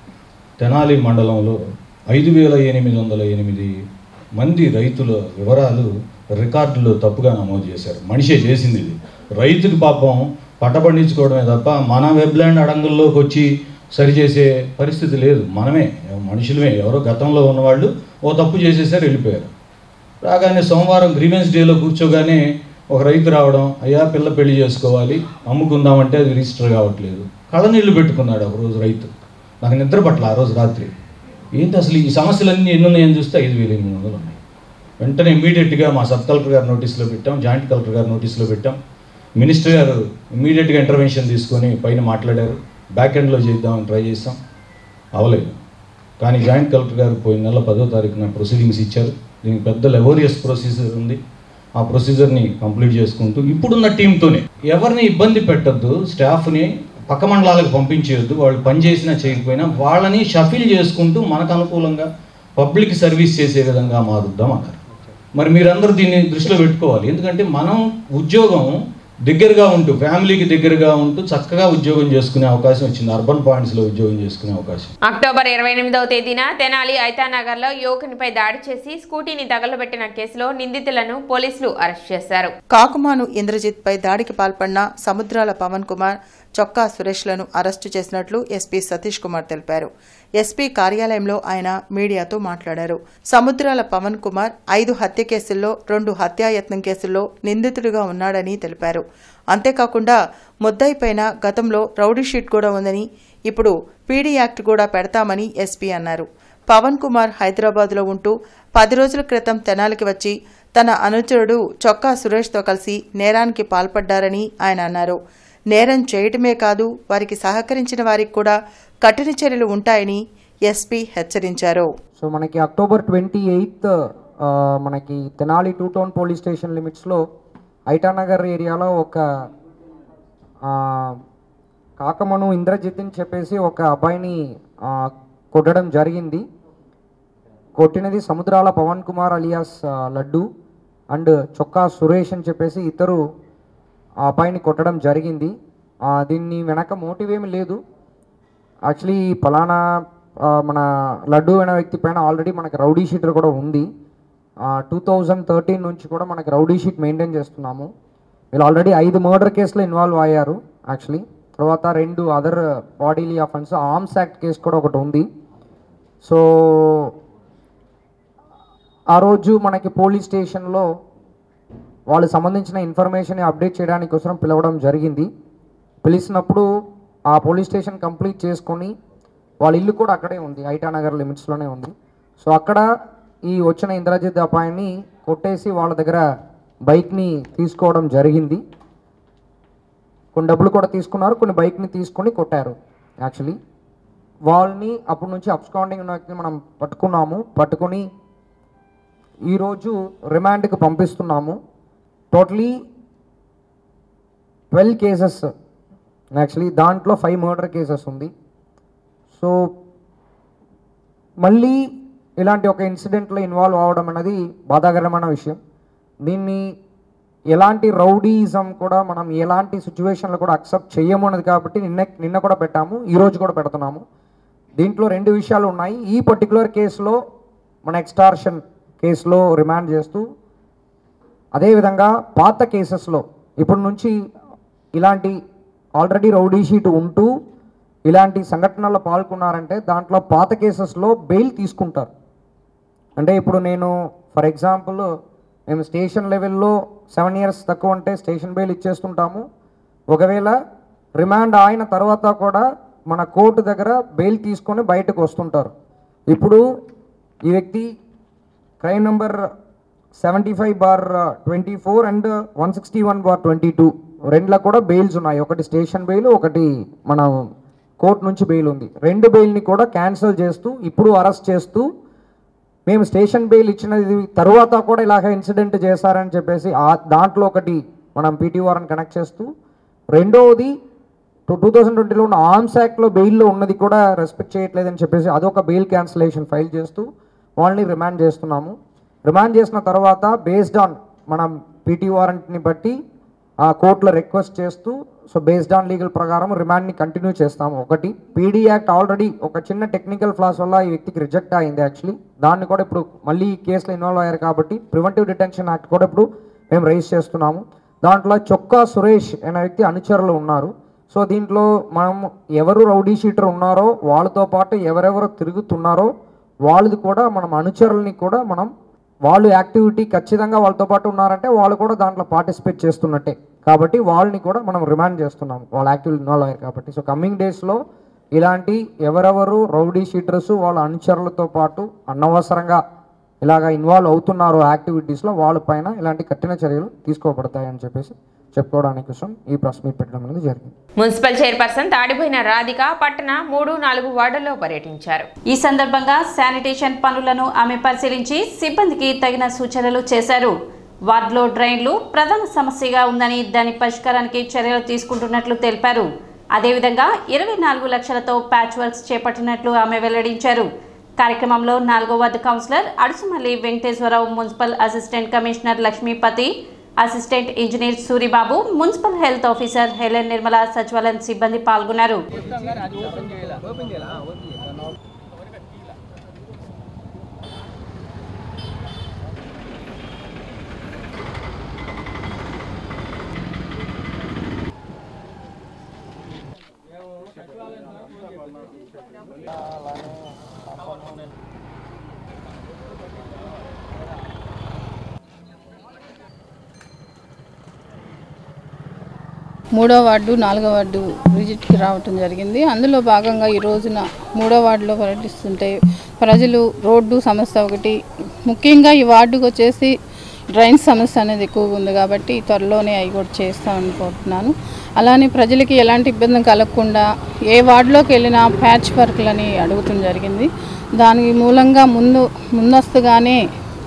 తెనాలి మండలంలో ఐదు వేల ఎనిమిది వందల ఎనిమిది మంది రైతుల వివరాలు రికార్డులో తప్పుగా నమోదు చేశారు మనిషే చేసింది ఇది రైతుకి పాపం పంట పండించుకోవడమే తప్ప మన వెబ్లాండ్ అడంగుల్లోకి వచ్చి సరిచేసే పరిస్థితి లేదు మనమే మనుషులమే ఎవరో గతంలో ఉన్నవాళ్ళు ఓ తప్పు చేసేసారు వెళ్ళిపోయారు రాగానే సోమవారం గ్రీవెన్స్ డేలో కూర్చోగానే ఒక రైతు రావడం అయ్యా పిల్ల పెళ్లి చేసుకోవాలి అమ్ముకుందామంటే అది రిజిస్టర్ కావట్లేదు కళ్ళనీళ్ళు పెట్టుకున్నాడు ఒక రోజు రైతు నాకు నిద్ర పట్ల ఆ రోజు రాత్రి ఏంటి అసలు ఈ సమస్యలన్నీ ఎన్ని ఉన్నాయని చూస్తే ఐదు వేల ఎనిమిది వందలు ఉన్నాయి వెంటనే ఇమీడియట్గా మా సబ్ కలెక్టర్ గారు నోటీస్లో పెట్టాం జాయింట్ కలెక్టర్ గారు నోటీస్లో పెట్టాం మినిస్టర్ గారు ఇమీడియట్గా ఇంటర్వెన్షన్ తీసుకొని పైన మాట్లాడారు బ్యాక్ ఎండ్లో చేద్దామని ట్రై చేస్తాం అవలేదు కానీ జాయింట్ కలెక్టర్ గారు పోయిన నెల పదో తారీఖున ప్రొసీడింగ్స్ ఇచ్చారు దీనికి పెద్ద లెబోరియస్ ప్రొసీజర్ ఉంది ఆ ప్రొసీజర్ని కంప్లీట్ చేసుకుంటూ ఇప్పుడున్న టీంతోనే ఎవరిని ఇబ్బంది పెట్టద్దు స్టాఫ్ని పక్క మండలాలకు పంపించేయొద్దు వాళ్ళు పని చేసినా చేయకపోయినా వాళ్ళని షఫిల్ చేసుకుంటూ మనకు అనుకూలంగా పబ్లిక్ సర్వీస్ చేసే విధంగా మారుద్దాం అన్నారు మరి మీరందరూ దీన్ని దృష్టిలో పెట్టుకోవాలి ఎందుకంటే మనం ఉద్యోగం దగ్గరగా ఉంటూ ఫ్యామిలీకి దగ్గరగా ఉంటూ చక్కగా ఉద్యోగం చేసుకునే అవకాశం వచ్చింది అర్బన్ పాయింట్స్లో ఉద్యోగం చేసుకునే అవకాశం
అక్టోబర్ ఇరవై ఎనిమిదవ తేదీన తెనాలి ఐతానగర్లో యువకునిపై దాడి చేసి స్కూటీని తగలబెట్టిన కేసులో నిందితులను పోలీసులు అరెస్ట్ చేశారు
కాకుమాను ఇంద్రజిత్ పై దాడికి పాల్పడిన సముద్రాల పవన్ కుమార్ చొక్కా సురేష్లను అరెస్టు చేసినట్లు ఎస్పీ సతీష్ కుమార్ తెలిపారు ఎస్పీ కార్యాలయంలో ఆయన మీడియాతో మాట్లాడారు సముద్రాల పవన్ కుమార్ ఐదు హత్య కేసుల్లో రెండు హత్యాయత్నం కేసుల్లో నిందితుడిగా ఉన్నాడని తెలిపారు అంతేకాకుండా ముద్దాయిపైన గతంలో రౌడీ షీట్ కూడా ఉందని ఇప్పుడు పీడీ యాక్ట్ కూడా పెడతామని ఎస్పీ అన్నారు పవన్ కుమార్ హైదరాబాద్లో ఉంటూ పది రోజుల క్రితం తెనాలికి వచ్చి తన అనుచరుడు చొక్కా సురేష్తో కలిసి నేరానికి పాల్పడ్డారని ఆయన అన్నారు నేరం చేయటమే కాదు వారికి సహకరించిన వారికి కూడా కఠిన చర్యలు ఉంటాయని ఎస్పీ హెచ్చరించారు
సో మనకి అక్టోబర్ ట్వంటీ ఎయిత్ మనకి Tenali two town police station లిమిట్స్లో ఐటానగర్ ఏరియాలో ఒక ఆ, కాకమను ఇంద్రజిత్ అని చెప్పేసి ఒక అబ్బాయిని ఆ, కొట్టడం జరిగింది కొట్టినది సముద్రాల పవన్ కుమార్ అలియాస్ ఆ, లడ్డు అండ్ చొక్కా సురేష్ అని చెప్పేసి ఇద్దరు ఆ అబ్బాయిని కొట్టడం జరిగింది ఆ, దీన్ని వెనక మోటివ్ ఏమి లేదు యాక్చువల్లీ పలానా ఆ, మన లడ్డు అనే వ్యక్తి పైన ఆల్రెడీ మనకి రౌడీ షీటర్ కూడా ఉంది టూ థౌజండ్ థర్టీన్ నుంచి కూడా మనకి రౌడీ షీట్ మెయింటైన్ చేస్తున్నాము వీళ్ళు ఆల్రెడీ ఐదు మర్డర్ కేసులో ఇన్వాల్వ్ అయ్యారు యాక్చువల్లీ తర్వాత రెండు other bodily offence arms act case కూడా ఒకటి ఉంది సో ఆ రోజు మనకి పోలీస్ స్టేషన్లో వాళ్ళకి సంబంధించిన ఇన్ఫర్మేషన్ అప్డేట్ చేయడానికి కోసం పిలవడం జరిగింది పిలిచినప్పుడు ఆ పోలీస్ స్టేషన్ కంప్లీట్ చేసుకొని వాళ్ళ ఇల్లు కూడా అక్కడే ఉంది ఐటానగర్ లిమిట్స్లోనే ఉంది సో అక్కడ ఈ వచ్చిన ఇంద్రజిత్ అబ్బాయిని కొట్టేసి వాళ్ళ దగ్గర బైక్ని తీసుకోవడం జరిగింది కొన్ని డబ్బులు కూడా తీసుకున్నారు కొన్ని బైక్ని తీసుకొని కొట్టారు యాక్చువల్లీ వాళ్ళని అప్పటి నుంచి అబ్స్కాండింగ్ ఉన్న వ్యక్తిని మనం పట్టుకున్నాము పట్టుకొని ఈరోజు రిమాండ్కి పంపిస్తున్నాము టోటలీ ట్వెల్వ్ కేసెస్ యాక్చువల్లీ దాంట్లో ఫైవ్ మర్డర్ కేసెస్ ఉంది సో మళ్ళీ ఇలాంటి ఒక ఇన్సిడెంట్లో ఇన్వాల్వ్ అవ్వడం అనేది బాధాకరమైన విషయం దీన్ని ఎలాంటి రౌడీజం కూడా మనం ఎలాంటి సిచ్యువేషన్లో కూడా అక్సెప్ట్ చేయము అన్నది కాబట్టి నిన్న నిన్న కూడా పెట్టాము ఈ రోజు కూడా పెడుతున్నాము దీంట్లో రెండు విషయాలు ఉన్నాయి ఈ పర్టికులర్ కేసులో మన ఎక్స్టార్షన్ కేసులో రిమాండ్ చేస్తూ అదేవిధంగా పాత కేసెస్లో ఇప్పటి నుంచి ఇలాంటి ఆల్రెడీ రౌడీ షీట్ ఉంటూ ఇలాంటి సంఘటనల్లో పాల్గొన్నారంటే దాంట్లో పాత కేసెస్లో బెయిల్ తీసుకుంటారు అంటే ఇప్పుడు నేను ఫర్ ఎగ్జాంపుల్ మేము స్టేషన్ లెవెల్లో సెవెన్ ఇయర్స్ తక్కువ ఉంటే స్టేషన్ బెయిల్ ఇచ్చేస్తుంటాము ఒకవేళ రిమాండ్ అయిన తర్వాత కూడా మన కోర్టు దగ్గర బెయిల్ తీసుకొని బయటకు వస్తుంటారు ఇప్పుడు ఈ వ్యక్తి crime number seventy five bar twenty four and one sixty one bar twenty two రెండులో కూడా బెయిల్స్ ఉన్నాయి ఒకటి స్టేషన్ బెయిల్ ఒకటి మన కోర్టు నుంచి బెయిల్ ఉంది రెండు బెయిల్ని కూడా క్యాన్సిల్ చేస్తూ ఇప్పుడు అరెస్ట్ చేస్తూ మేము స్టేషన్ బెయిల్ ఇచ్చినది తర్వాత కూడా ఇలాగ ఇన్సిడెంట్ చేశారని చెప్పేసి ఆ దాంట్లో ఒకటి మనం పీటీఓఆర్ని కనెక్ట్ చేస్తూ రెండవది టూ టూ థౌసండ్ ట్వంటీలో ఉన్న ఆర్మ్స్ యాక్ట్లో బెయిల్లో ఉన్నది కూడా రెస్పెక్ట్ చేయట్లేదని చెప్పేసి అదొక బెయిల్ క్యాన్సిలేషన్ ఫైల్ చేస్తూ వాళ్ళని రిమాండ్ చేస్తున్నాము రిమాండ్ చేసిన తర్వాత బేస్డ్ ఆన్ మనం పీటీ వారెంట్ని బట్టి ఆ కోర్టులో రిక్వెస్ట్ చేస్తూ సో బేస్డ్ ఆన్ లీగల్ ప్రకారం రిమాండ్ని కంటిన్యూ చేస్తాము ఒకటి పీడీ యాక్ట్ ఆల్రెడీ ఒక చిన్న టెక్నికల్ ఫ్లాస్ వల్ల ఈ వ్యక్తికి రిజెక్ట్ అయింది యాక్చువల్లీ దాన్ని కూడా ఇప్పుడు మళ్ళీ ఈ కేసులో ఇన్వాల్వ్ అయ్యారు కాబట్టి ప్రివెంటివ్ డిటెన్షన్ యాక్ట్ కూడా ఇప్పుడు మేము రైజ్ చేస్తున్నాము దాంట్లో చొక్కా సురేష్ అనే వ్యక్తి అనుచరులు ఉన్నారు సో దీంట్లో మనం ఎవరు రౌడీ షీటర్ ఉన్నారో వాళ్ళతో పాటు ఎవరెవరు తిరుగుతున్నారో వాళ్ళది కూడా మనం అనుచరుల్ని కూడా మనం వాళ్ళు యాక్టివిటీ ఖచ్చితంగా వాళ్ళతో పాటు ఉన్నారంటే వాళ్ళు కూడా దాంట్లో పార్టిసిపేట్ చేస్తున్నట్టే కాబట్టి వాళ్ళని కూడా మనం రిమాండ్ చేస్తున్నాం వాళ్ళు యాక్టివ్ ఇన్వాల్వ్ అయ్యారు కాబట్టి సో కమింగ్ డేస్లో ఇలాంటి ఎవరెవరు రౌడీ షీటర్స్ వాళ్ళ అనుచరులతో పాటు అనవసరంగా ఇలాగ ఇన్వాల్వ్ అవుతున్నారు యాక్టివిటీస్లో వాళ్ళ పైన ఇలాంటి కఠిన చర్యలు తీసుకోబడతాయని చెప్పేసి చెప్పుకోవడానికి కోసం ఈ ప్రెస్ మీట్ పెట్టడం అనేది జరిగింది
మున్సిపల్ చైర్పర్సన్ తాడిపోయిన రాధిక పట్టణ మూడు నాలుగు వార్డుల్లో పర్యటించారు
ఈ సందర్భంగా శానిటేషన్ పనులను ఆమె పరిశీలించి సిబ్బందికి తగిన సూచనలు చేశారు వార్డులో డ్రైన్లు ప్రధాన సమస్యగా ఉందని దాని పరిష్కారానికి చర్యలు తీసుకుంటున్నట్లు తెలిపారు అదేవిధంగా ఇరవై నాలుగు లక్షలతో ప్యాచ్ వర్క్స్ చేపట్టినట్లు ఆమె వెల్లడించారు కార్యక్రమంలో నాలుగో ward councillor Adusumalli Venkateswararao municipal assistant commissioner Lakshmipathi assistant engineer Suribabu municipal health officer Helen Nirmala సచివాలయం సిబ్బంది పాల్గొన్నారు
మూడో వార్డు నాలుగో వార్డు విజిట్కి రావటం జరిగింది అందులో భాగంగా ఈ రోజున మూడో వార్డులో పర్యటిస్తుంటే ప్రజలు రోడ్డు సమస్య ఒకటి ముఖ్యంగా ఈ వార్డుకు వచ్చేసి డ్రైన్ సమస్య అనేది ఎక్కువగా ఉంది కాబట్టి త్వరలోనే అవి కూడా చేస్తాం అనుకుంటున్నాను అలానే ప్రజలకి ఎలాంటి ఇబ్బంది కలగకుండా ఏ వార్డులోకి వెళ్ళినా ప్యాచ్ వర్క్లని అడుగుతుంది జరిగింది దాని మూలంగా ముందు ముందస్తుగానే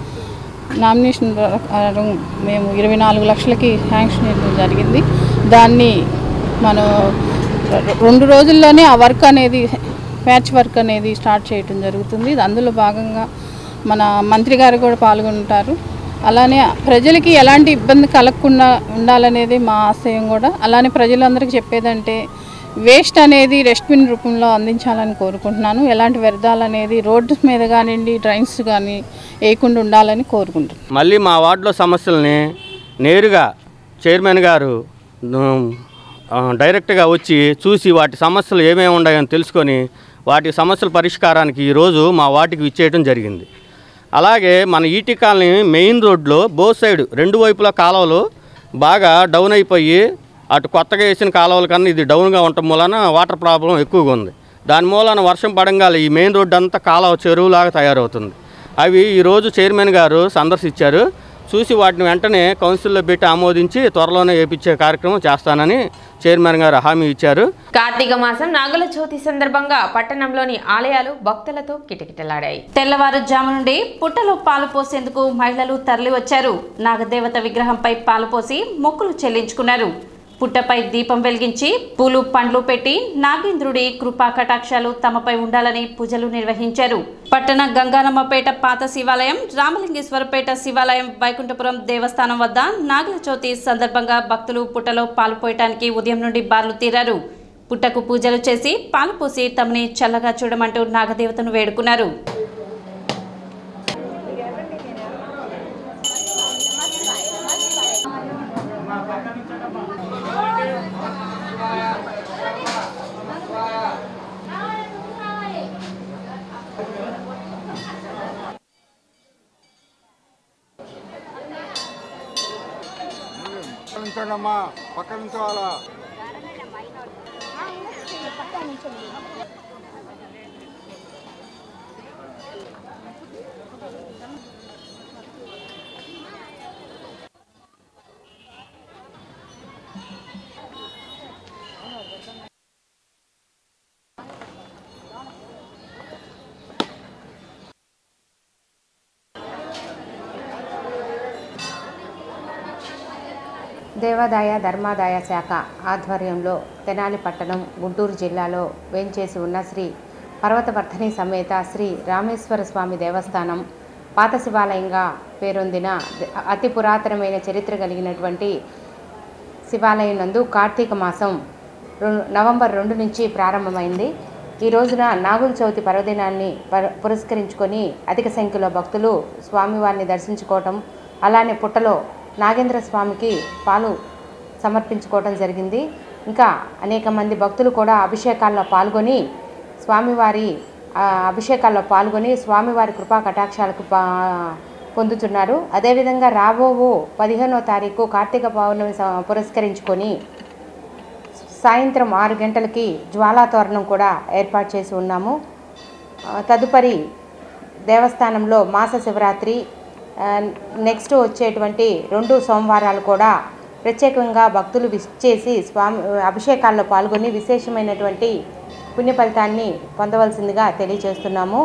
నామినేషన్ ప్రకారం మేము ఇరవై నాలుగు లక్షలకి శాంక్షన్ ఇవ్వడం జరిగింది దాన్ని మనం రెండు రోజుల్లోనే ఆ వర్క్ అనేది ప్యాచ్ వర్క్ అనేది స్టార్ట్ చేయడం జరుగుతుంది అందులో భాగంగా మన మంత్రి గారు కూడా పాల్గొంటారు అలానే ప్రజలకి ఎలాంటి ఇబ్బంది కలగకుండా ఉండాలనేది మా ఆశయం కూడా అలానే ప్రజలందరికీ చెప్పేదంటే వేస్ట్ అనేది డస్ట్బిన్ రూపంలో అందించాలని కోరుకుంటున్నాను ఎలాంటి వ్యర్థాలు అనేది రోడ్డు మీద కానివ్వండి డ్రైన్స్ కానీ వేయకుండా ఉండాలని కోరుకుంటున్నాను
మళ్ళీ మా వార్డులో సమస్యల్ని నేరుగా చైర్మన్ గారు ఉమ్, ఆ, డైరెక్ట్గా వచ్చి చూసి వాటి సమస్యలు ఏమేమి ఉన్నాయని తెలుసుకొని వాటి సమస్యల పరిష్కారానికి ఈరోజు మా వాటికి ఇచ్చేయడం జరిగింది అలాగే మన ఈటీ కాలనీ మెయిన్ రోడ్లో బో సైడ్ రెండు వైపులా కాలువలు బాగా డౌన్ అయిపోయి అటు కొత్తగా వేసిన కాలువల కన్నా ఇది డౌన్గా ఉండటం మూలన వాటర్ ప్రాబ్లం ఎక్కువగా ఉంది దాని మూలన వర్షం పడంగానే ఈ మెయిన్ రోడ్డు అంతా కాలువ చెరువులాగా తయారవుతుంది అవి ఈరోజు చైర్మన్ గారు సందర్శించారు చూసి వాటిని వెంటనే కౌన్సిల్లో పెట్టి ఆమోదించి త్వరలోనే వేయించే కార్యక్రమం చేస్తానని చైర్మన్ గారు హామీ ఇచ్చారు
కార్తీక మాసం నాగుల చవితి సందర్భంగా పట్టణంలోని ఆలయాలు భక్తులతో కిటకిటలాడాయి
తెల్లవారుజాము నుండి పుట్టలో పాలు పోసేందుకు మహిళలు తరలివచ్చారు నాగదేవత విగ్రహంపై పాలు పోసి మొక్కులు చెల్లించుకున్నారు పుట్టపై దీపం వెలిగించి పూలు పండ్లు పెట్టి నాగేంద్రుడి కృపా కటాక్షాలు తమపై ఉండాలని పూజలు నిర్వహించారు పట్టణ గంగానమ్మపేట పాత శివాలయం రామలింగేశ్వరపేట శివాలయం వైకుంఠపురం దేవస్థానం వద్ద నాగుల చవితి సందర్భంగా భక్తులు పుట్టలో పాలు పోయటానికి ఉదయం నుండి బార్లు తీరారు పుట్టకు పూజలు చేసి పాలు పోసి తమని చల్లగా చూడమంటూ నాగదేవతను వేడుకున్నారు
నుంచోండమ్మా పక్క నుంచోవాలా
దేవాదాయ ధర్మాదాయ శాఖ ఆధ్వర్యంలో తెనాలి పట్టణం గుంటూరు జిల్లాలో వేంచేసి ఉన్న శ్రీ పర్వతవర్ధని సమేత శ్రీ రామేశ్వర స్వామి దేవస్థానం పాత శివాలయంగా పేరొందిన అతి పురాతనమైన చరిత్ర కలిగినటువంటి శివాలయం నందు కార్తీక మాసం రెం- నవంబర్ రెండు నుంచి ప్రారంభమైంది ఈ రోజున నాగుల చవితి పర్వదినాన్ని పర- పురస్కరించుకొని అధిక సంఖ్యలో భక్తులు స్వామివారిని దర్శించుకోవటం అలానే పుట్టలో నాగేంద్ర స్వామికి పాలు సమర్పించుకోవటం జరిగింది ఇంకా అనేక మంది భక్తులు కూడా అభిషేకాల్లో పాల్గొని స్వామివారి ఆ, అభిషేకాల్లో పాల్గొని స్వామివారి కృపా కటాక్షాలకు పా పొందుతున్నారు అదేవిధంగా రాబోవు పదిహేనో తారీఖు కార్తీక పౌర్ణమి స- పురస్కరించుకొని సాయంత్రం ఆరు గంటలకి జ్వాలా తోరణం కూడా ఏర్పాటు చేసి ఉన్నాము ఆ, తదుపరి దేవస్థానంలో మాస శివరాత్రి ఆ, నెక్స్ట్ వచ్చేటువంటి రెండు సోమవారాలు కూడా ప్రత్యేకంగా భక్తులు విచ్చేసి స్వామి అభిషేకాల్లో పాల్గొని విశేషమైనటువంటి పుణ్య ఫలితాన్ని పొందవలసిందిగా తెలియజేస్తున్నాము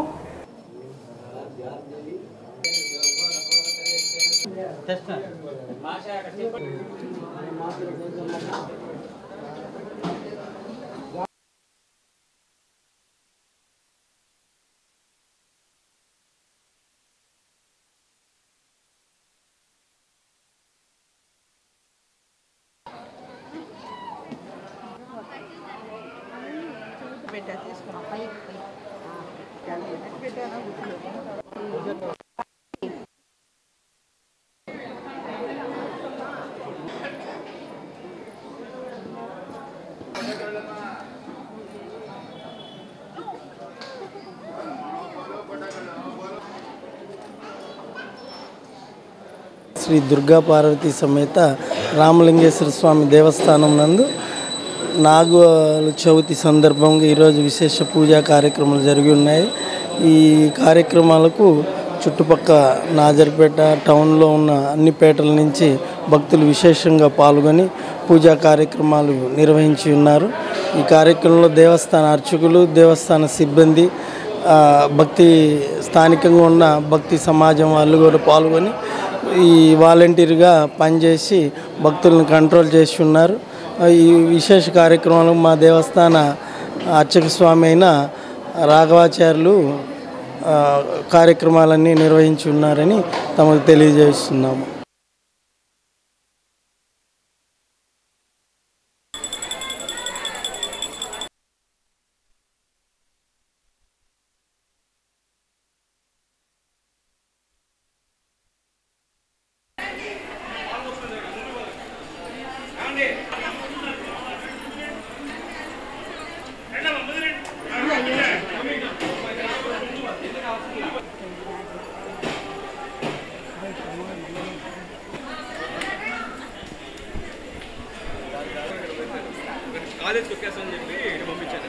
శ్రీ దుర్గా పార్వతి సమేత రామలింగేశ్వర స్వామి దేవస్థానం నందు నాగుల చవితి సందర్భంగా ఈరోజు విశేష పూజా కార్యక్రమాలు జరిగి ఉన్నాయి ఈ కార్యక్రమాలకు చుట్టుపక్కల నాజర్పేట టౌన్లో ఉన్న అన్ని పేటల నుంచి భక్తులు విశేషంగా పాల్గొని పూజా కార్యక్రమాలు నిర్వహించి ఉన్నారు ఈ కార్యక్రమంలో దేవస్థాన అర్చకులు దేవస్థాన సిబ్బంది ఆ, భక్తి స్థానికంగా ఉన్న భక్తి సమాజం వాళ్ళు కూడా పాల్గొని ఈ వాలంటీర్గా పనిచేసి భక్తులను కంట్రోల్ చేసి ఉన్నారు ఆ, ఈ విశేష కార్యక్రమాలు మా దేవస్థాన అర్చక స్వామి అయిన రాఘవాచార్యులు ఆ, కార్యక్రమాలన్నీ నిర్వహించి ఉన్నారని తమకు తెలియజేస్తున్నాము
కాలేజ్ కొక్కేసని చెప్పి ఇటు పంపించాను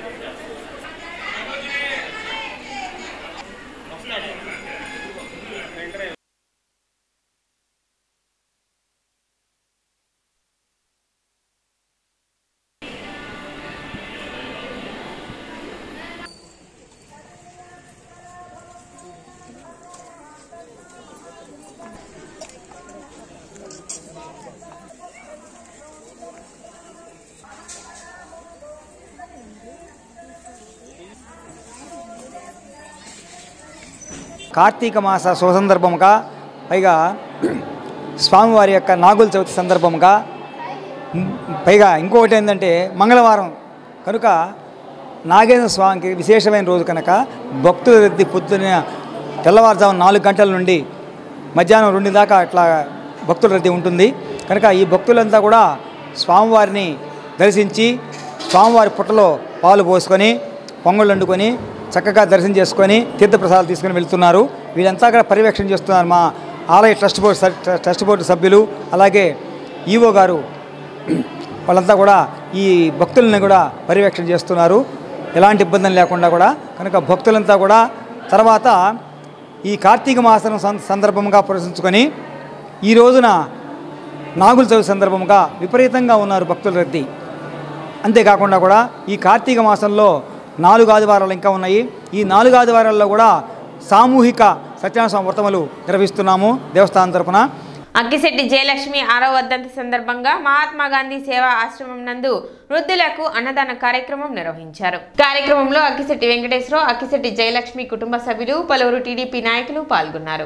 కార్తీక మాస సుసందర్భముగా పైగా స్వామివారి యొక్క నాగుల చవితి సందర్భముగా ఉమ్, పైగా ఇంకొకటి ఏంటంటే మంగళవారం కనుక నాగేంద్ర స్వామికి విశేషమైన రోజు కనుక భక్తుల రద్దీ పొద్దున తెల్లవారుజాము నాలుగు గంటల నుండి మధ్యాహ్నం రెండు దాకా అట్లా భక్తుల రద్దీ ఉంటుంది కనుక ఈ భక్తులంతా కూడా స్వామివారిని దర్శించి స్వామివారి పుట్టలో పాలు పోసుకొని పొంగళ్ళు వండుకొని చక్కగా దర్శనం చేసుకొని తీర్థప్రసాదాలు తీసుకొని వెళ్తున్నారు వీళ్ళంతా కూడా పర్యవేక్షణ చేస్తున్నారు మా ఆలయ ట్రస్ట్ బోర్డు స- ట్రస్ట్ బోర్డు సభ్యులు అలాగే ఈవో గారు వాళ్ళంతా కూడా ఈ భక్తులని కూడా పర్యవేక్షణ చేస్తున్నారు ఎలాంటి ఇబ్బందులు లేకుండా కూడా కనుక భక్తులంతా కూడా తర్వాత ఈ కార్తీక మాసం సం- సందర్భంగా ప్రదర్శించుకొని ఈ రోజున నాగుల చవితి సందర్భంగా విపరీతంగా ఉన్నారు భక్తుల రద్దీ అంతేకాకుండా కూడా ఈ కార్తీక మాసంలో నాలుగు ఆదివారాలు ఇంకా ఉన్నాయి ఈ నాలుగు ఆదివారాల్లో కూడా సామూహిక సత్యనారాయణ స్వామి వ్రతములు నిర్వహిస్తున్నాము దేవస్థానం తరపున
అక్కిశెట్టి జయలక్ష్మి ఆరో వర్ధంతి సందర్భంగా మహాత్మా గాంధీ సేవా ఆశ్రమం నందు వృద్ధులకు అన్నదాన కార్యక్రమం నిర్వహించారు కార్యక్రమంలో అక్కిశెట్టి వెంకటేశ్వరరావు అక్కిశెట్టి జయలక్ష్మి కుటుంబ సభ్యులు పలువురు టీడీపీ నాయకులు పాల్గొన్నారు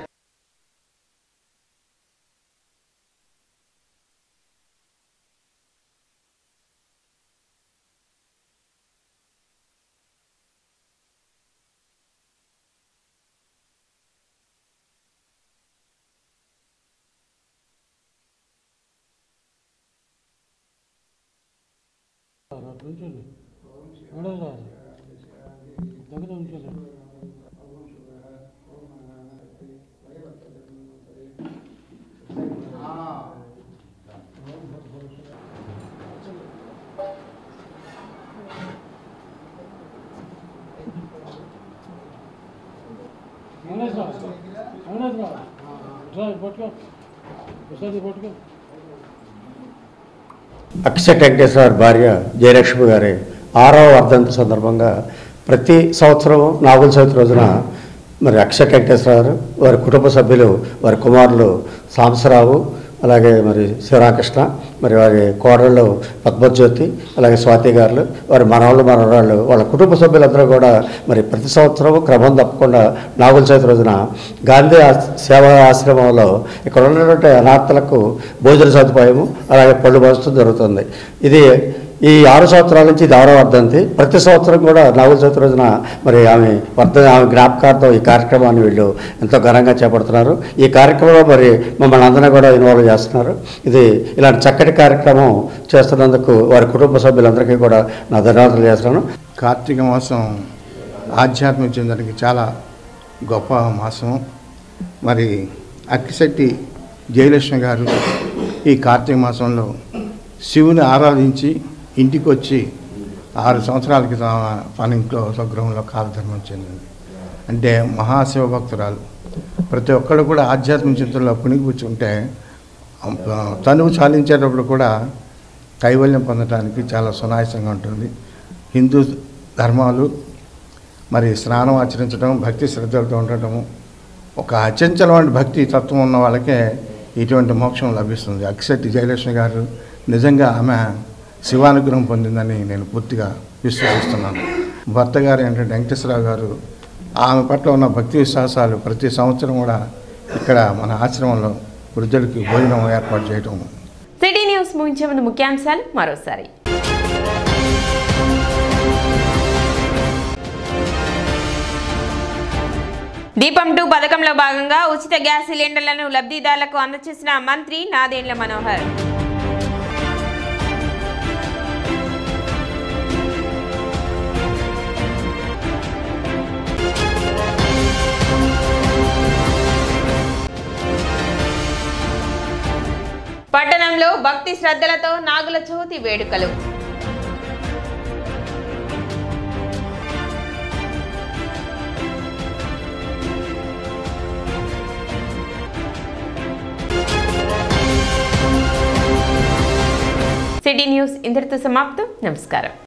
అక్షట్ వెంకటేశ్వర భార్య జయలక్ష్మి గారి ఆరవ వర్ధంతి సందర్భంగా ప్రతి సంవత్సరం నాగుల చవితి రోజున మరి అక్షట్ వెంకటేశ్వర గారు వారి కుటుంబ సభ్యులు వారి కుమారులు సాంబసరావు అలాగే మరి శివరాకృష్ణ మరి వారి కోడళ్ళు పద్మజ్యోతి అలాగే స్వాతి గారు వారి మనవాళ్ళు మనవరాళ్ళు వాళ్ళ కుటుంబ సభ్యులందరూ కూడా మరి ప్రతి సంవత్సరం క్రమం తప్పకుండా నాగుల చవితి రోజున గాంధీ ఆశ్- సేవా ఆశ్రమంలో ఇక్కడ ఉన్నటువంటి అనాథలకు భోజన సదుపాయము అలాగే పళ్ళు పంచడం జరుగుతుంది ఇది ఈ ఆరు సంవత్సరాల నుంచి ఇది ఆరో వర్ధంతి ప్రతి సంవత్సరం కూడా నాగుల చవితి రోజున మరి ఆమె వర్ధ ఆమె జ్ఞాపకార్థం ఈ కార్యక్రమాన్ని వీళ్ళు ఎంతో ఘనంగా చేపడుతున్నారు ఈ కార్యక్రమంలో మరి మమ్మల్ని అందరినీ కూడా ఇన్వాల్వ్ చేస్తున్నారు ఇది ఇలాంటి చక్కటి కార్యక్రమం చేస్తున్నందుకు వారి కుటుంబ సభ్యులందరికీ కూడా నా ధన్యవాదాలు చేస్తున్నాను
కార్తీక మాసం ఆధ్యాత్మిక చెందడానికి చాలా గొప్ప మాసం మరి అక్కిశెట్టి జయలక్ష్మి గారు ఈ కార్తీక మాసంలో శివుని ఆరాధించి ఇంటికి వచ్చి ఆరు సంవత్సరాల క్రితం మన ఇంట్లో స్వగృహంలో కాలధర్మం చెందింది అంటే మహాశివ భక్తురాలు ప్రతి ఒక్కరు కూడా ఆధ్యాత్మిక చింతనలో పుణిగిపుచ్చుంటే తనువు చాలించేటప్పుడు కూడా కైవల్యం పొందడానికి చాలా సునాయాసంగా ఉంటుంది హిందూ ధర్మాలు మరి స్నానం ఆచరించడం భక్తి శ్రద్ధలతో ఉండటము ఒక అచంచలమైన భక్తి తత్వం ఉన్న వాళ్ళకే ఇటువంటి మోక్షం లభిస్తుంది అక్సెట్టి జయలక్ష్మి గారు నిజంగా ఆమె శివానుగ్రహం పొందిందని నేను పూర్తిగా విశ్వసిస్తున్నాను భర్త గారు ఏంటంటే వెంకటేశ్వరరావు గారు ఆమె పట్ల ఉన్న భక్తి విశ్వాసాలు ప్రతి సంవత్సరం కూడా ఇక్కడ మన ఆశ్రమంలో వృద్ధులకి భోజనం ఏర్పాటు చేయటం
సిటీ న్యూస్ ముగించే ముందు ముఖ్యాంశాలు మరోసారి దీపం టూ పథకంలో భాగంగా ఉచిత గ్యాస్ సిలిండర్లను లబ్ధిదారులకు అందజేసిన మంత్రి నాదేండ్ల మనోహర్ పట్టణంలో భక్తి శ్రద్ధలతో నాగుల చవితి వేడుకలు సిటీ న్యూస్ ఇంతటితో సమాప్తం నమస్కారం